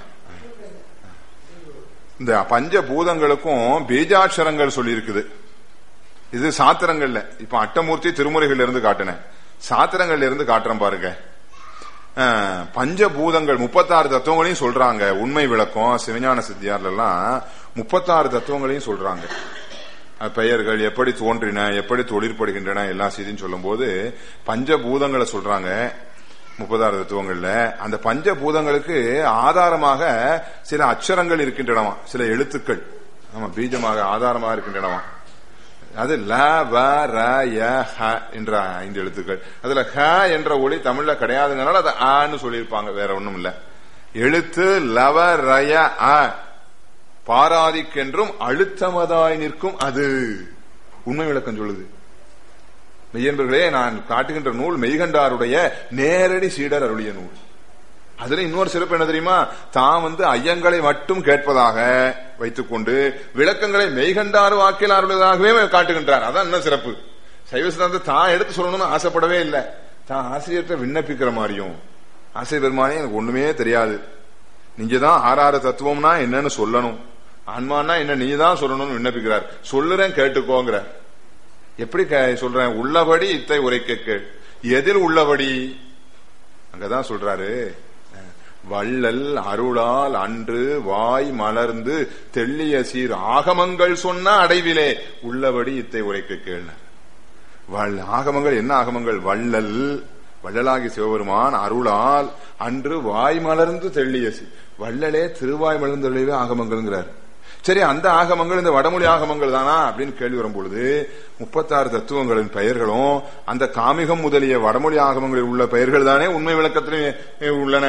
இந்த பஞ்ச பூதங்களுக்கும் பீஜாட்சரங்கள் சொல்லி இருக்குது இது சாத்திரங்கள்ல இப்ப அட்டமூர்த்தி திருமுறைகள் இருந்து காட்டினேன் சாத்திரங்கள்ல இருந்து காட்டுறேன் பாருங்க பஞ்சபூதங்கள் முப்பத்தாறு தத்துவங்களையும் சொல்றாங்க உண்மை விளக்கம் சிவஞான சித்தியார்ல எல்லாம் முப்பத்தாறு தத்துவங்களையும் சொல்றாங்க பெயர்கள் எப்படி தோன்றின எப்படி தொழிற்படுகின்றன எல்லா செய்தியும் சொல்லும் போது பஞ்சபூதங்களை சொல்றாங்க முப்பதாறு தத்துவங்கள்ல அந்த பஞ்சபூதங்களுக்கு ஆதாரமாக சில அச்சரங்கள் இருக்கின்றனவா சில எழுத்துக்கள் ஆமா பீஜமாக ஆதாரமாக இருக்கின்றனவா அது ல வ ர ய ஹ என்ற ஐந்து எழுத்துக்கள் அதுல ஹ என்ற ஒளி தமிழ்ல கிடையாதுங்கனால அது ஆன்னு சொல்லியிருப்பாங்க வேற ஒண்ணும் இல்ல எழுத்து லவ ரய அ பாராதிக்கென்றும் அழுத்தமதாய் நிற்கும் அது உண்மை விளக்கம் சொல்லுது மெய்யன்பர்களே நான் காட்டுகின்ற நூல் மெய்கண்டாருடைய நேரடி சீடர் அருளிய நூல் அதுல இன்னொரு சிறப்பு என்ன தெரியுமா தான் வந்து ஐயங்களை மட்டும் கேட்பதாக வைத்துக்கொண்டு விளக்கங்களை மெய்கண்டார் வாக்கில் அருள்வதாகவே காட்டுகின்றார் அதான் என்ன சிறப்பு சைவ சித்தாந்த தான் எடுத்து சொல்லணும்னு ஆசைப்படவே இல்லை தான் ஆசிரியர்கிட்ட விண்ணப்பிக்கிற மாதிரியும் ஆசிரியர் பெருமானே எனக்கு ஒண்ணுமே தெரியாது நீங்க தான் ஆறாறு தத்துவம்னா என்னன்னு சொல்லணும் ஆன்மானா என்ன நீ தான் சொல்லணும்னு விண்ணப்பிக்கிறார் சொல்லுறேன் கேட்டுக்கோங்கிற எப்படி சொல்றேன் உள்ளபடி இத்தை உரைக்க கேள் எதில் உள்ளபடி அங்கதான் சொல்றாரு வள்ளல் அருளால் அன்று வாய் மலர்ந்து தெள்ளிய சீர் ஆகமங்கள் சொன்ன அடைவிலே உள்ளபடி இத்தை உரைக்க கேள்னர் ஆகமங்கள் என்ன ஆகமங்கள் வள்ளல் வள்ளலாகி சிவபெருமான் அருளால் அன்று வாய் மலர்ந்து தெள்ளிய சி- வள்ளலே திருவாய் மலர்ந்து தெளிவே ஆகமங்கள்ங்கிறார் சரி அந்த ஆகமங்கள் இந்த வடமொழி ஆகமங்கள் தானா அப்படின்னு கேள்வி வரும்பொழுது முப்பத்தாறு தத்துவங்களின் பெயர்களும் அந்த காமிகம் முதலிய வடமொழி ஆகமங்களில் உள்ள பெயர்கள் தானே உண்மை விளக்கத்திலும் உள்ளன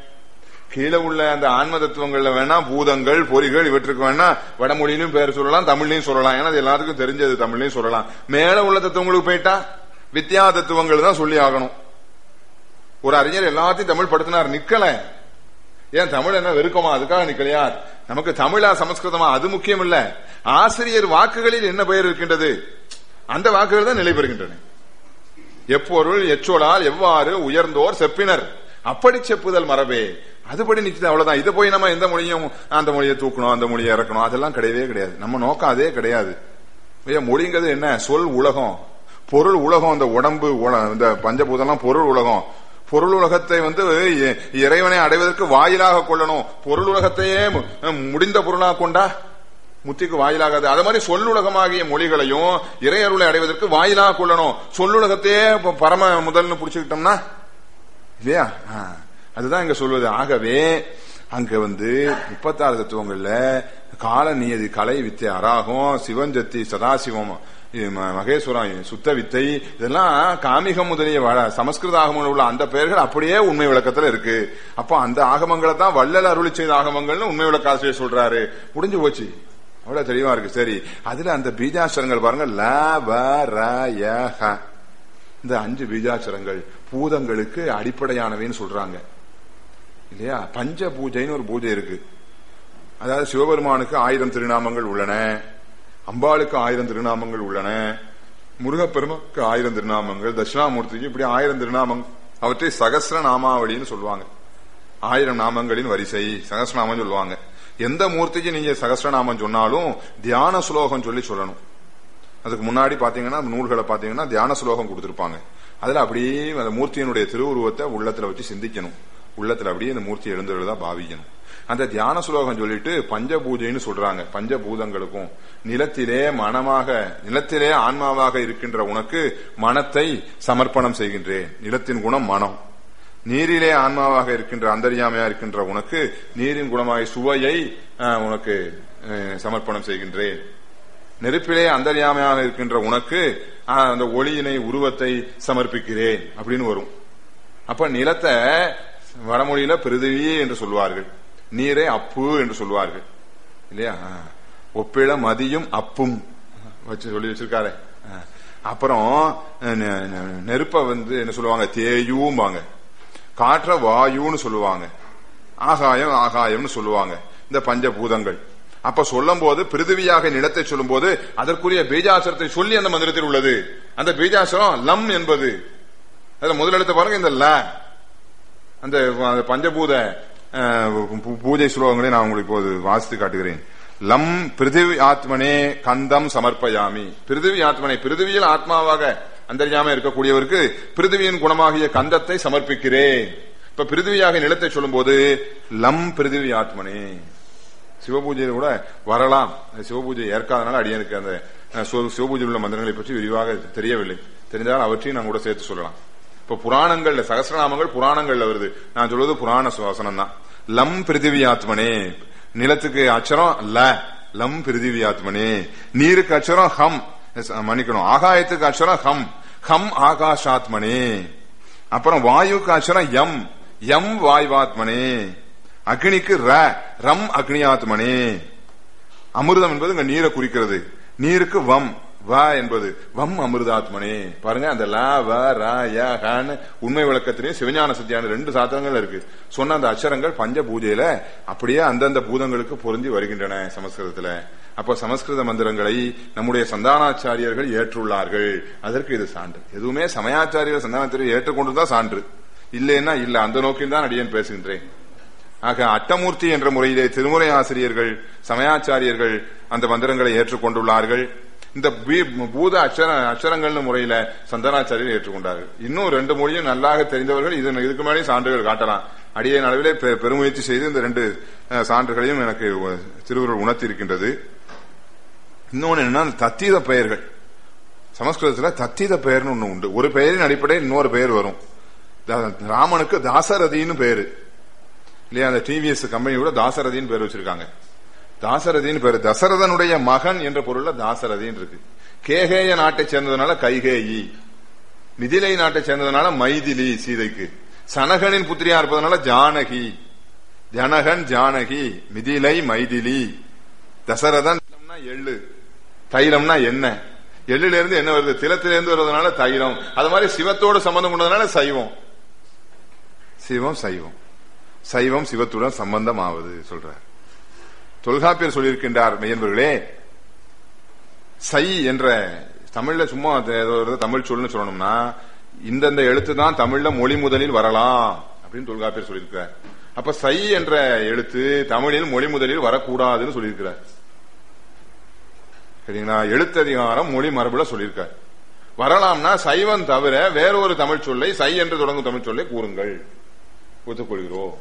கீழே உள்ள அந்த ஆன்ம தத்துவங்கள்ல வேணா பூதங்கள் பொறிகள் இவற்றுக்கு வேணா வடமொழியிலும் பேர் சொல்லலாம் தமிழ்லையும் சொல்லலாம் ஏன்னா அது எல்லாத்துக்கும் தெரிஞ்சது தமிழ்லையும் சொல்லலாம் மேல உள்ள தத்துவங்களுக்கு போயிட்டா வித்யா தத்துவங்கள் தான் சொல்லி ஆகணும் ஒரு அறிஞர் எல்லாத்தையும் தமிழ் படுத்தினார் நிக்கல ஏன் தமிழ் என்ன வெறுக்கமா அதுக்காக நிக்கலையா நமக்கு தமிழா சமஸ்கிருதமா அது முக்கியம் இல்ல ஆசிரியர் வாக்குகளில் என்ன பெயர் இருக்கின்றது அந்த வாக்குகள் தான் நிலை பெறுகின்றன எப்பொருள் எச்சொலால் எவ்வாறு உயர்ந்தோர் செப்பினர் அப்படி செப்புதல் மரபே அதுபடி நிக்குது அவ்வளவுதான் இதை போய் நம்ம எந்த மொழியும் அந்த மொழியை தூக்கணும் அந்த மொழியை இறக்கணும் அதெல்லாம் கிடையவே கிடையாது நம்ம நோக்கம் அதே கிடையாது ஐயா, மொழிங்கிறது என்ன சொல் உலகம் பொருள் உலகம் இந்த உடம்பு உல- இந்த பஞ்சபூதம்லாம் பொருள் உலகம் பொருள் உலகத்தை வந்து இ- இறைவனை அடைவதற்கு வாயிலாக கொள்ளணும் பொருள் உலகத்தையே மு- முடிந்த பொருளாக கொண்டா முத்திக்கு வாயிலாகாது அது மாதிரி சொல்லுலகமாகிய மொழிகளையும் இறையருளை அடைவதற்கு வாயிலாக கொள்ளணும் சொல்லுலகத்தையே ப- பரம முதல்னு புடிச்சுக்கிட்டோம்னா இல்லையா ஆ, அதுதான் இங்க சொல்வது ஆகவே அங்க வந்து முப்பத்தாறு தத்துவங்கள்ல கால நியதி கலை வித்தை அராகம் சிவஞ்சத்தி சதாசிவம் இது ம- மகேஸ்வரம் சுத்த வித்தை இதெல்லாம் காமிகம் முதலிய வ- சமஸ்கிருத ஆகமங்கள் உள்ள அந்த பெயர்கள் அப்படியே உண்மை விளக்கத்துல இருக்கு அப்போ அந்த ஆகமங்களை தான் வள்ளல் அருளி செய்த ஆகமங்கள்னு உண்மை விளக்க ஆசிரியர் சொல்றாரு முடிஞ்சு போச்சு அவ்வளவு தெளிவா இருக்கு சரி அதுல அந்த பீஜாட்சரங்கள் பாருங்க ல வ ர ய ஹ இந்த அஞ்சு பீஜாட்சரங்கள் பூதங்களுக்கு அடிப்படையானவைன்னு சொல்றாங்க இல்லையா பஞ்ச பூஜைன்னு ஒரு பூஜை இருக்கு அதாவது சிவபெருமானுக்கு ஆயிரம் திருநாமங்கள் உள்ளன அம்பாளுக்கு ஆயிரம் திருநாமங்கள் உள்ளன முருகப்பெருமாக்கு ஆயிரம் திருநாமங்கள் தட்சிணாமூர்த்திக்கு இப்படி ஆயிரம் திருநாமங்கள் அவற்றை சகஸ்ர நாமாவளின்னு சொல்லுவாங்க ஆயிரம் நாமங்களின் வரிசை சகஸ்ரநாமம் சொல்லுவாங்க எந்த மூர்த்திக்கு நீங்க சகஸ்ரநாமம் சொன்னாலும் தியான சுலோகம் சொல்லி சொல்லணும் அதுக்கு முன்னாடி பாத்தீங்கன்னா நூல்களை பாத்தீங்கன்னா தியான சுலோகம் கொடுத்திருப்பாங்க அதுல அப்படியே அந்த மூர்த்தியினுடைய திருவுருவத்தை உள்ளத்துல வச்சு சிந்திக்கணும் உள்ளத்துல அப்படியே அந்த மூர்த்தி எழுந்துள்ளதா பாவிக்கணும் அந்த தியான சுலோகம் சொல்லிட்டு பஞ்ச பூஜைன்னு சொல்றாங்க பஞ்சபூதங்களுக்கும் நிலத்திலே மனமாக நிலத்திலே ஆன்மாவாக இருக்கின்ற உனக்கு மனத்தை சமர்ப்பணம் செய்கின்றேன் நிலத்தின் குணம் மனம் நீரிலே ஆன்மாவாக இருக்கின்ற அந்தரியாமையா இருக்கின்ற உனக்கு நீரின் குணமாய் சுவையை அஹ், உனக்கு அஹ், சமர்ப்பணம் செய்கின்றேன் நெருப்பிலே அந்தரியாமையாக இருக்கின்ற உனக்கு ஆஹ், அந்த ஒளியினை உருவத்தை சமர்ப்பிக்கிறேன் அப்படின்னு வரும் அப்ப நிலத்தை வடமொழியில பிருதிவி என்று சொல்வார்கள் நீரை அப்பு என்று சொல்வார்கள் இல்லையா ஆஹ். ஒப்பிள மதியும் அப்பும் வச்சு சொல்லி வச்சிருக்காரு ஆஹ். அப்புறம் அஹ், நெ- நெ- நெருப்ப வந்து என்ன சொல்லுவாங்க தேயூம்பாங்க காற்ற வாயுன்னு சொல்லுவாங்க ஆகாயம் ஆகாயம்னு சொல்லுவாங்க இந்த பஞ்சபூதங்கள் அப்ப சொல்லும் போது பிருத்திவியாக நிலத்தை சொல்லும் போது அதற்குரிய பீஜாசரத்தை சொல்லி அந்த மந்திரத்தில் உள்ளது அந்த பீஜாசரம் லம் என்பது அதுல முதல் எழுத்து பாருங்க இந்த ல அந்த அந்த பஞ்சபூத அஹ், பூ- பூஜை ஸ்லோகங்களை நான் உங்களுக்கு இப்போது வாசித்து காட்டுகிறேன் லம் பிருத்திவி ஆத்மனே கந்தம் சமர்ப்பயாமி பிருத்திவி ஆத்மனே பிருத்திவியில் ஆத்மாவாக அந்தர்யாம இருக்கக்கூடியவருக்கு பிருத்திவியின் குணமாகிய கந்தத்தை சமர்ப்பிக்கிறேன் இப்ப பிருத்திவியாக நிலத்தை சொல்லும்போது லம் பிருத்திவி ஆத்மனே சிவபூஜையில கூட வரலாம் அந்த சிவபூஜை ஏற்காதனால அடியனுக்கு அந்த அஹ், சிவ- சிவபூஜையில் உள்ள மந்திரங்களை பற்றி விரிவாக தெரியவில்லை தெரிந்தால் அவற்றையும் நான் கூட சேர்த்து சொல்லலாம் இப்ப புராணங்கள்ல சகசிரநாமங்கள் புராணங்கள்ல வருது நான் சொல்வது புராண சுவாசனம் தான் லம் பிருத்திவி ஆத்மனே நிலத்துக்கு அச்சரம் ல லம் பிருத்திவி ஆத்மனே நீருக்கு அச்சரம் ஹம் எஸ், மன்னிக்கணும் ஆகாயத்துக்கு அச்சரம் ஹம் ஹம் ஆகாஷாத்மனே அப்புறம் வாயுக்கு அச்சரம் எம் எம் வாய்வாத்மனே அக்னிக்கு ர ரம் அக்னியாத்மனே அமிர்தம் என்பது இங்க நீரை குறிக்கிறது நீருக்கு வம் வ என்பது வம் அமிர்தாத்மனே பாருங்க அந்த ல வ ர ய ஹன்னு உண்மை விளக்கத்திலையும் சிவஞான சத்தியான ரெண்டு சாத்திரங்கள் இருக்கு சொன்ன அந்த அச்சரங்கள் பஞ்ச பூஜையில அப்படியே அந்தந்த பூதங்களுக்கு பொருந்தி வருகின்றன சமஸ்கிருதத்துல அப்போ சமஸ்கிருத மந்திரங்களை நம்முடைய சந்தானாச்சாரியர்கள் ஏற்றுள்ளார்கள் அதற்கு இது சான்று எதுவுமே சமயாச்சாரியர்கள் சந்தானாச்சாரியர் ஏற்றுக்கொண்டுதான் சான்று இல்லைன்னா இல்ல அந்த நோக்கில் தான் அடியேன் பேசுகின்றேன் ஆக அட்டமூர்த்தி என்ற முறையிலே திருமுறை ஆசிரியர்கள் சமயாச்சாரியர்கள் அந்த மந்திரங்களை ஏற்றுக்கொண்டுள்ளார்கள் இந்த பீ- பூத அச்சர அச்சரங்கள்னு முறையில சந்தனாச்சாரியர் ஏற்றுக்கொண்டார்கள் இன்னும் ரெண்டு மொழியும் நல்லாக தெரிந்தவர்கள் இது இதுக்கு மேலேயும் சான்றுகள் காட்டலாம் அடியேன் அளவிலே பெ- பெருமுயற்சி செய்து இந்த ரெண்டு அஹ், சான்றுகளையும் எனக்கு உ- திருவுருள் உணர்த்தி இருக்கின்றது இன்னொன்னு என்னன்னா அந்த தத்தீத பெயர்கள் சமஸ்கிருதத்துல தத்தீத பெயர்னு ஒண்ணு உண்டு ஒரு பெயரின் அடிப்படையில் இன்னொரு பெயர் வரும் த- ராமனுக்கு தாசரதின்னு பேரு இல்லையா அந்த டிவிஎஸ் கம்பெனி கூட தாசரதின்னு பேர் வச்சிருக்காங்க தாசரதின்னு பேரு தசரதனுடைய மகன் என்ற பொருள்ல தாசரதின்னு இருக்கு கேகேய நாட்டை சேர்ந்ததுனால கைகேயி மிதிலை நாட்டை சேர்ந்ததுனால மைதிலி சீதைக்கு சனகனின் புத்திரியா இருப்பதனால ஜானகி ஜனகன் ஜானகி மிதிலை மைதிலி தசரதன் தைலம்னா எள்ளு தைலம்னா எண்ணெய் எள்ளுல இருந்து என்ன வருது திலத்திலிருந்து வருவதனால தைலம் அது மாதிரி சிவத்தோடு சம்பந்தம் கொண்டதுனால சைவம் சிவம் சைவம் சைவம் சிவத்துடன் சம்பந்தம் ஆவது சொல்றார் தொல்காப்பியர் சொல்லியிருக்கின்றார் மெய்யன்பர்களே சை என்ற தமிழ்ல சும்மா அது ஏதோ ஒரு தமிழ் சொல்லுன்னு சொல்லணும்னா இந்தந்த எழுத்து தான் தமிழ்ல மொழி முதலில் வரலாம் அப்படின்னு தொல்காப்பியர் சொல்லியிருக்கிறார் அப்ப சை என்ற எழுத்து தமிழில் மொழி முதலில் வரக்கூடாதுன்னு சொல்லியிருக்கிறார் சரிங்களா எழுத்ததிகாரம் மொழி மரபுல சொல்லியிருக்கார் வரலாம்னா சைவம் தவிர வேற ஒரு தமிழ் சொல்லை சை என்று தொடங்கும் தமிழ் சொல்லை கூறுங்கள் ஒத்துக்கொள்கிறோம்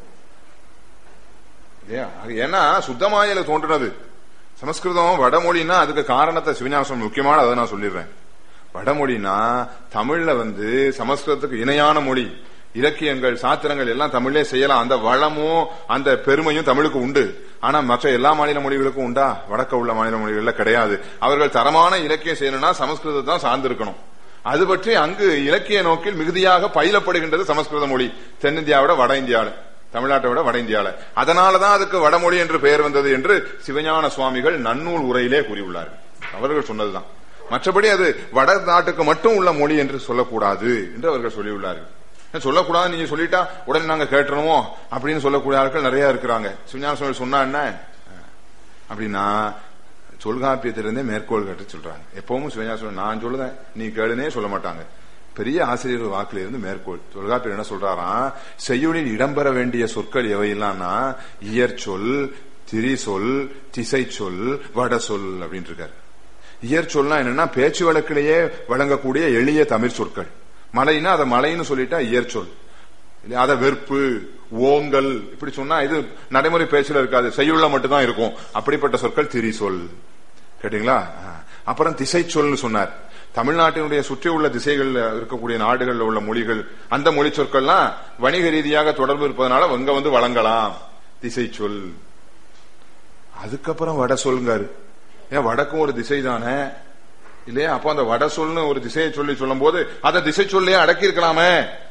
இல்லையா? அது ஏன்னா சுத்தமாயில தோன்றினது சமஸ்கிருதம் வடமொழின்னா அதுக்கு காரணத்தை சிவஞாசம் முக்கியமான அதை நான் சொல்லிடுறேன் வடமொழினா தமிழ்ல வந்து சமஸ்கிருதத்துக்கு இணையான மொழி இலக்கியங்கள் சாத்திரங்கள் எல்லாம் தமிழ்லே செய்யலாம் அந்த வளமும் அந்த பெருமையும் தமிழுக்கு உண்டு ஆனா மற்ற எல்லா மாநில மொழிகளுக்கும் உண்டா வடக்க உள்ள மாநில மொழிகள்ல கிடையாது அவர்கள் தரமான இலக்கியம் செய்யணும்னா சமஸ்கிருதத்தை தான் சார்ந்திருக்கணும் அது பற்றி அங்கு இலக்கிய நோக்கில் மிகுதியாக பயிலப்படுகின்றது சமஸ்கிருத மொழி தென்னிந்தியாவோட வட இந்தியாவில தமிழ்நாட்டை விட வட இந்தியாவில அதனாலதான் அதுக்கு வடமொழி என்று பெயர் வந்தது என்று சிவஞான சுவாமிகள் நன்னூல் உரையிலே கூறியுள்ளார்கள் அவர்கள் சொன்னதுதான் மற்றபடி அது வட நாட்டுக்கு மட்டும் உள்ள மொழி என்று சொல்லக்கூடாது என்று அவர்கள் சொல்லியுள்ளார்கள் ஏன் சொல்லக்கூடாது நீங்க சொல்லிட்டா உடனே நாங்க கேட்டணுமோ அப்படின்னு சொல்லக்கூடிய ஆட்கள் நிறைய இருக்கிறாங்க சிவஞான சுவாமி சொன்னா என்ன அப்படின்னா தொல்காப்பியத்திலிருந்தே மேற்கோள் கேட்டு சொல்றாங்க எப்பவும் சிவஞான சுவாமி நான் சொல்லுதேன் நீ கேளுனே சொல்ல மாட்டாங்க பெரிய ஆசிரியர் வாக்குல இருந்து மேற்கோள் தொல்காப்பியர் என்ன சொல்றாராம் செய்யுளில் இடம்பெற வேண்டிய சொற்கள் எவையெல்லாம்னா இயற் சொல் திரி சொல் திசை சொல் வட சொல் அப்படின்னு இருக்காரு இயற் சொல்னா என்னன்னா பேச்சு வழக்கிலேயே வழங்கக்கூடிய எளிய தமிழ் சொற்கள் மலைன்னா அதை மலைன்னு சொல்லிட்டா இயற் சொல் இல்லையா? அத வெறுப்பு ஓங்கல் இப்படி சொன்னா இது நடைமுறை பேச்சுல இருக்காது செய்யுள்ள மட்டும்தான் இருக்கும் அப்படிப்பட்ட சொற்கள் திரி சொல் கேட்டீங்களா ஆ. அப்புறம் திசை சொல்னு சொன்னார் தமிழ்நாட்டினுடைய சுற்றி உள்ள திசைகள்ல இருக்கக்கூடிய நாடுகள்ல உள்ள மொழிகள் அந்த மொழி சொற்கள்லாம் வணிக ரீதியாக தொடர்பு இருப்பதனால அங்க வந்து வழங்கலாம் திசை சொல் அதுக்கப்புறம் வட சொல்லுங்காரு ஏன் வடக்கும் ஒரு திசை தானே இல்லையா அப்போ அந்த வட சொல்னு ஒரு திசையை சொல்லி சொல்லும் போது அதை திசை சொல்லியே அடக்கி இருக்கலாமே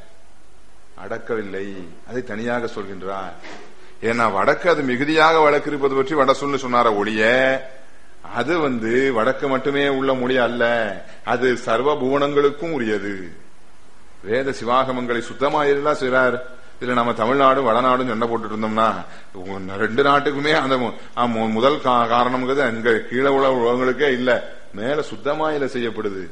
அடக்கவில்லை அதை தனியாக சொல்கின்றார் ஏன்னா வடக்கு அது மிகுதியாக வழக்கு இருப்பது பற்றி வட சொல்னு சொன்னார ஒழிய அது வந்து வடக்கு மட்டுமே உள்ள மொழி அல்ல அது சர்வ புவனங்களுக்கும் உரியது வேத சிவாகமங்களை சுத்தமா எல்லாம் செய்றார் இதுல நம்ம தமிழ்நாடும் வடநாடும் சண்டை போட்டுட்டு இருந்தோம்னா உங்க ரெண்டு நாட்டுக்குமே அந்த மு- ஆ, மு- முதல் கா- காரணம்ங்கிறது அங்க கீழே உள்ள உலகங்களுக்கே இல்ல மேல சுத்தமாயில செய்யப்படுது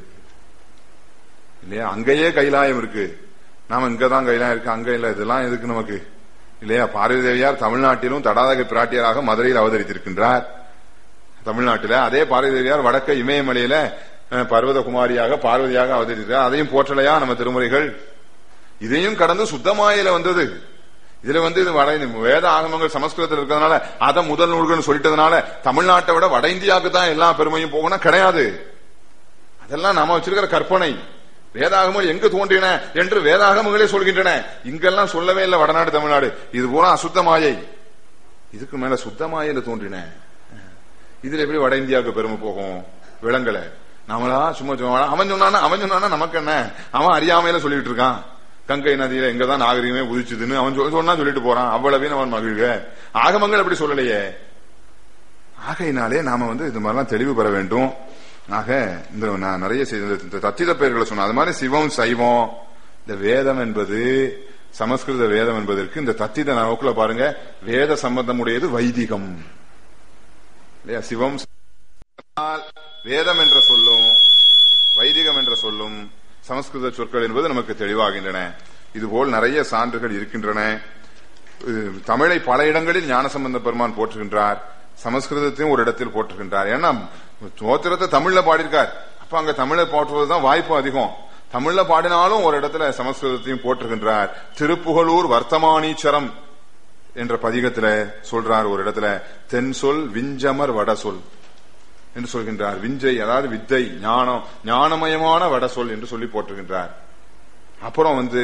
இல்லையா அங்கேயே கைலாயம் இருக்கு நாம இங்கதான் கைலாயம் இருக்கு அங்க இல்ல இதெல்லாம் எதுக்கு நமக்கு இல்லையா பார்வதி தேவியார் தமிழ்நாட்டிலும் தடாதக பிராட்டியராக மதுரையில் அவதரித்திருக்கின்றார் தமிழ்நாட்டில அதே பார்வதி தேவியார் வடக்க இமயமலையில அஹ், பர்வதகுமாரியாக பார்வதியாக அவதரித்தார் அதையும் போற்றலையா நம்ம திருமுறைகள் இதையும் கடந்து சுத்தமாயில வந்தது இதுல வந்து இது வட வேத ஆகமங்கள் சமஸ்கிருதத்தில் இருக்கிறதுனால அதை முதல் நூல்கள்னு சொல்லிட்டதுனால தமிழ்நாட்டை விட வட இந்தியாவுக்கு தான் எல்லா பெருமையும் போகணும் கிடையாது அதெல்லாம் நாம வச்சிருக்கிற கற்பனை வேதாகமங்கள் எங்கு தோன்றின என்று வேதாகமங்களே சொல்கின்றன இங்கெல்லாம் சொல்லவே இல்லை வடநாடு தமிழ்நாடு இது பூரா அசுத்த மாயை இதுக்கு மேல சுத்த மாயில தோன்றின இதுல எப்படி வட இந்தியாவுக்கு பெருமை போகும் விலங்கல நாமளா சும்மா சும்மா அவன் சொன்னானா அவன் சொன்னானா நமக்கு என்ன அவன் அறியாமையில சொல்லிட்டு இருக்கான் கங்கை நதியில எங்கதான் நாகரிகமே உதிச்சுதுன்னு அவன் சொ- சொன்னா சொல்லிட்டு போறான் அவ்வளவையும் அவன் மகிழ்க ஆகமங்கள் அப்படி சொல்லலையே ஆகையினாலே நாம வந்து இது மாதிரிலாம் தெளிவு பெற வேண்டும் ஆக இந்த நான் நிறைய செய்த இந்த தத்தித பெயர்களை சொன்னேன் அது மாதிரி சிவம் சைவம் இந்த வேதம் என்பது சமஸ்கிருத வேதம் என்பதற்கு இந்த தத்தித நோக்குல பாருங்க வேத சம்பந்தமுடையது வைதிகம் இல்லையா சிவம் ஆனால் வேதம் என்ற சொல்லும் வைதிகம் என்ற சொல்லும் சமஸ்கிருத சொற்கள் என்பது நமக்கு தெளிவாகின்றன இதுபோல் நிறைய சான்றுகள் இருக்கின்றன அஹ், தமிழை பல இடங்களில் ஞானசம்பந்த பெருமான் போற்றுகின்றார் சமஸ்கிருதத்தையும் ஒரு இடத்தில் போற்றுகின்றார் ஏன்னா சோத்திரத்தை தமிழ்ல பாடியிருக்கார் அப்ப அங்க தமிழை போற்றுவதுதான் வாய்ப்பு அதிகம் தமிழ்ல பாடினாலும் ஒரு இடத்துல சமஸ்கிருதத்தையும் போற்றுகின்றார் திருப்புகலூர் வர்த்தமானீச்சரம் என்ற பதிகத்துல சொல்றார் ஒரு இடத்துல தென் சொல் விஞ்சமர் வட சொல் என்று சொல்கின்றார் விஞ்சை அதாவது வித்தை ஞானம் ஞானமயமான வட சொல் என்று சொல்லி போற்றுகின்றார் அப்புறம் வந்து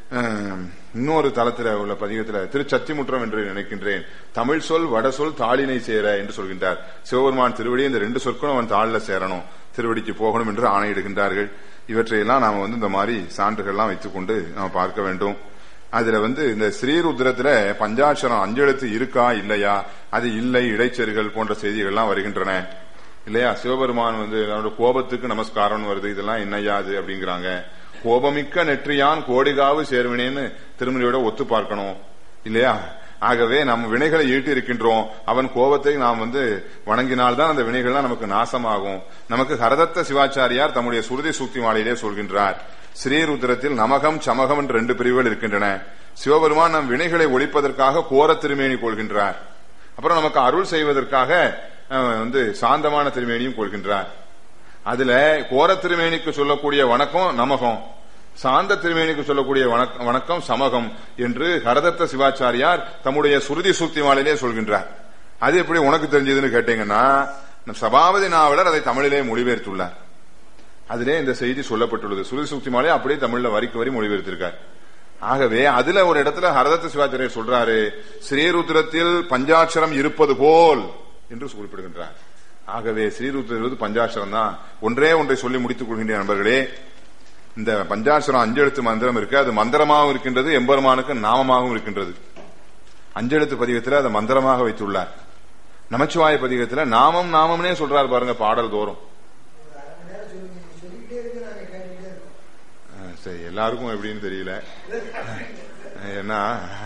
அஹ், இன்னொரு தளத்துல உள்ள பதிகத்துல திருச்சத்திமுற்றம் என்று நினைக்கின்றேன் தமிழ் சொல் வட சொல் தாளினை சேர என்று சொல்கின்றார் சிவபெருமான் திருவடி இந்த ரெண்டு சொற்களும் அவன் தாளில சேரணும் திருவடிக்கு போகணும் என்று ஆணையிடுகின்றார்கள் இவற்றையெல்லாம் நாம வந்து இந்த மாதிரி சான்றுகள்லாம் வைத்துக்கொண்டு நாம் பார்க்க வேண்டும் அதுல வந்து இந்த ஸ்ரீருத்ரத்துல பஞ்சாட்சரம் அஞ்செழுத்து இருக்கா இல்லையா அது இல்லை இடைச்செருகள் போன்ற செய்திகள்லாம் வருகின்றன இல்லையா சிவபெருமான் வந்து அவரோட கோபத்துக்கு நமஸ்காரம் வருது இதெல்லாம் என்னையாது அப்படிங்கிறாங்க கோபமிக்க நெற்றியான் கோடிகாவு சேர்வினேன்னு திருமணியோட ஒத்து பார்க்கணும் இல்லையா ஆகவே நம்ம வினைகளை ஈட்டி இருக்கின்றோம் அவன் கோபத்தை நாம் வந்து வணங்கினால்தான் அந்த வினைகள்லாம் நமக்கு நாசமாகும் நமக்கு ஹரதத்த சிவாச்சாரியார் தம்முடைய சுருதி சூக்தி மாலையிலே சொல்கின்றார் ஸ்ரீருத்ரத்தில் நமகம் சமகம் என்று ரெண்டு பிரிவுகள் இருக்கின்றன சிவபெருமான் நம் வினைகளை ஒழிப்பதற்காக கோர திருமேனி கொள்கின்றார் அப்புறம் நமக்கு அருள் செய்வதற்காக அஹ், வந்து சாந்தமான திருமேனியும் கொள்கின்றார் அதுல கோர திருமேனிக்கு சொல்லக்கூடிய வணக்கம் நமகம் சாந்த திருமேனிக்கு சொல்லக்கூடிய வணக்க- வணக்கம் சமகம் என்று ஹரதத்த சிவாச்சாரியார் தம்முடைய சுருதி சூக்தி மாலையிலே சொல்கின்றார் அது எப்படி உனக்கு தெரிஞ்சதுன்னு கேட்டீங்கன்னா நம் சபாபதி நாவலர் அதை தமிழிலே மொழிபெயர்த்துள்ளார் அதிலே இந்த செய்தி சொல்லப்பட்டுள்ளது சுருதி சூக்தி மாலை அப்படியே தமிழ்ல வரிக்கு வரி மொழிபெயர்த்திருக்கார் ஆகவே அதுல ஒரு இடத்துல ஹரதத்த சிவாச்சாரியர் சொல்றாரு ஸ்ரீருத்ரத்தில் பஞ்சாட்சரம் இருப்பது போல் என்று குறிப்பிடுகின்றார் ஆகவே ஸ்ரீருத்ரத்தில் பஞ்சாட்சரம் தான் ஒன்றே ஒன்றை சொல்லி முடித்துக் கொள்கின்ற நண்பர்களே இந்த பஞ்சாட்சரம் அஞ்செழுத்து மந்திரம் இருக்கு அது மந்திரமாகவும் இருக்கின்றது எம்பெருமானுக்கு நாமமாகவும் இருக்கின்றது அஞ்செழுத்து பதிகத்தில் அதை மந்திரமாக வைத்துள்ளார் நமச்சிவாய பதிகத்தில் நாமம் நாமம்னே சொல்றாரு பாருங்க பாடல் தோறும் ஒரு அரை மணி நேரம் சொல்லி நீங்க சொல்லிக்கிட்டே இருக்கு நாங்க கேட்டுக்கிட்டே இருக்கோம் அஹ் சரி எல்லாருக்கும் எப்படின்னு தெரியல ஏன்னா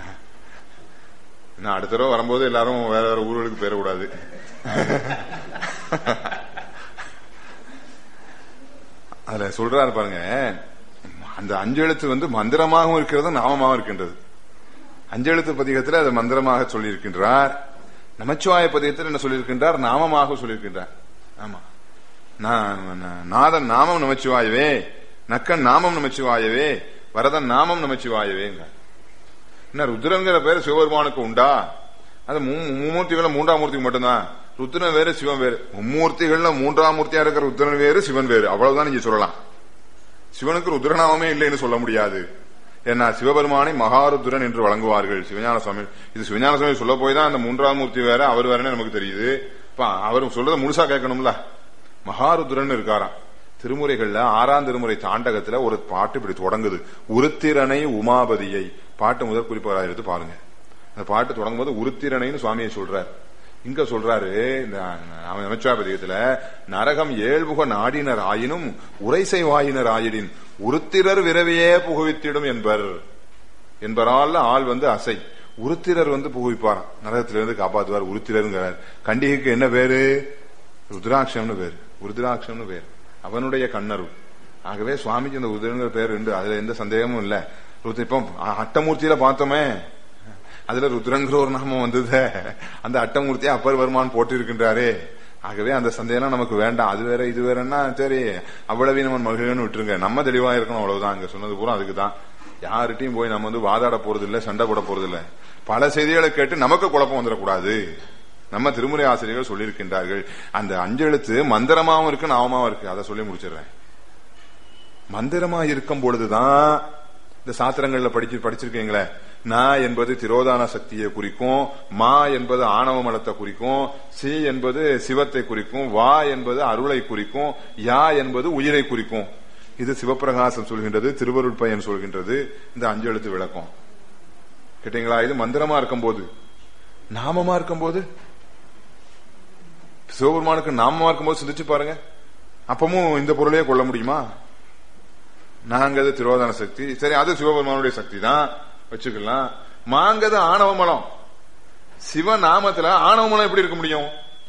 நான் அடுத்த தடவை வரும்போது எல்லாரும் வேற வேற ஊர்களுக்கு போயிடக்கூடாது அதுல சொல்றாரு பாருங்க அந்த அஞ்செழுத்து வந்து மந்திரமாகவும் இருக்கிறது நாமமாகவும் இருக்கின்றது அஞ்செழுத்து பதிகத்தில் அது மந்திரமாக சொல்லியிருக்கின்றார் நமச்சிவாய பதிகத்தில் என்ன சொல்லியிருக்கின்றார் நாமமாக சொல்லியிருக்கின்றார் ஆமா நா- நா- நாதன் நாமம் நமச்சிவாயவே நக்கன் நாமம் நமச்சிவாயவே வரதன் நாமம் நமச்சிவாயவேங்க என்ன ருத்ரங்கிற பேர் சிவபெருமானுக்கு உண்டா அது மூ- மும்மூர்த்திகள்ல மூன்றாம் மூர்த்திக்கு மட்டும்தான் ருத்ரன் வேறு சிவன் வேறு மும்மூர்த்திகள்ல மூன்றாம் மூர்த்தியா இருக்கிற ருத்ரன் வேறு சிவன் வேறு அவ்வளவுதான் நீங்க சொல்லலாம் சிவனுக்கு ருத்ரநாமமே இல்லைன்னு சொல்ல முடியாது ஏன்னா சிவபெருமானை மகாருத்ரன் என்று வழங்குவார்கள் சிவஞான சுவாமி இது சிவஞான சுவாமி சொல்ல போய் தான் அந்த மூன்றாம் மூர்த்தி வேற அவர் வேறன்னு நமக்கு தெரியுது அப்ப அவர் சொல்றத முழுசா கேட்கணும்ல மகாருத்ரன் இருக்காராம் திருமுறைகள்ல ஆறாம் திருமுறை தாண்டகத்துல ஒரு பாட்டு இப்படி தொடங்குது உருத்திரனை உமாபதியை பாட்டு முதல் குறிப்பாக எடுத்து பாருங்க அந்த பாட்டு தொடங்கும் போது உருத்திரனைன்னு சுவாமியை சொல்றார் இங்க சொல்றாரு இந்த அமைச்சாபதியத்துல நரகம் ஏழ்புக நாடினர் ஆயினும் உரைசை வாயினர் ஆயிடின் உருத்திரர் விரவியே புகுவித்திடும் என்பர் என்பரால் ஆள் வந்து அசை உருத்திரர் வந்து புகுவிப்பார் நரகத்திலிருந்து காப்பாத்துவார் உருத்திரருங்கிறார் கண்டிகைக்கு என்ன பேரு ருத்ராட்சம்னு பேரு ருத்ராட்சம்னு பேர் அவனுடைய கண்ணருள் ஆகவே சுவாமிக்கு இந்த உருத்திரங்கிற பேர் உண்டு அதுல எந்த சந்தேகமும் இல்ல ருத்ர- இப்போ அட்டமூர்த்தியில பார்த்தோமே அதுல ருத்ரங்கிற ஒரு நாமம் வந்தது அந்த அட்டமூர்த்தியை அப்பர் வருமான் போட்டு இருக்கின்றாரே ஆகவே அந்த சந்தேகம் நமக்கு வேண்டாம் அது வேற இது வேறன்னா சரி அவ்வளவு நம்ம மகிழ்னு விட்டுருங்க நம்ம தெளிவா இருக்கணும் அவ்வளவுதான் அங்க சொன்னது பூரா அதுக்கு தான் யார்கிட்டயும் போய் நம்ம வந்து வாதாட போறது இல்ல சண்டை போட போறது இல்ல பல செய்திகளை கேட்டு நமக்கு குழப்பம் வந்துடக்கூடாது நம்ம திருமுறை ஆசிரியர்கள் சொல்லியிருக்கின்றார்கள் அந்த அஞ்செழுத்து மந்திரமாவும் இருக்கு நாமமாவும் இருக்கு அதை சொல்லி முடிச்சிடுறேன் மந்திரமா இருக்கும் பொழுதுதான் இந்த சாத்திரங்கள்ல படிச்சு படிச்சிருக்கீங்களே நா என்பது திரோதான சக்தியை குறிக்கும் மா என்பது ஆணவ மலத்தை குறிக்கும் சி என்பது சிவத்தை குறிக்கும் வா என்பது அருளை குறிக்கும் யா என்பது உயிரை குறிக்கும் இது சிவப்பிரகாசம் சொல்கின்றது திருவருட் பயன் சொல்கின்றது இந்த அஞ்செழுத்து விளக்கம் கேட்டீங்களா இது மந்திரமா இருக்கும்போது நாமமா இருக்கும்போது சிவபெருமானுக்கு நாமமா இருக்கும்போது சிந்திச்சு பாருங்க அப்பமும் இந்த பொருளையே கொள்ள முடியுமா நாங்கது திரோதான சக்தி சரி அது சிவபெருமானுடைய சக்தி தான் வச்சுக்கலாம் மாங்கது ஆணவ மலம் சிவநாமத்துல ஆணவ மலம் எப்படி இருக்க முடியும்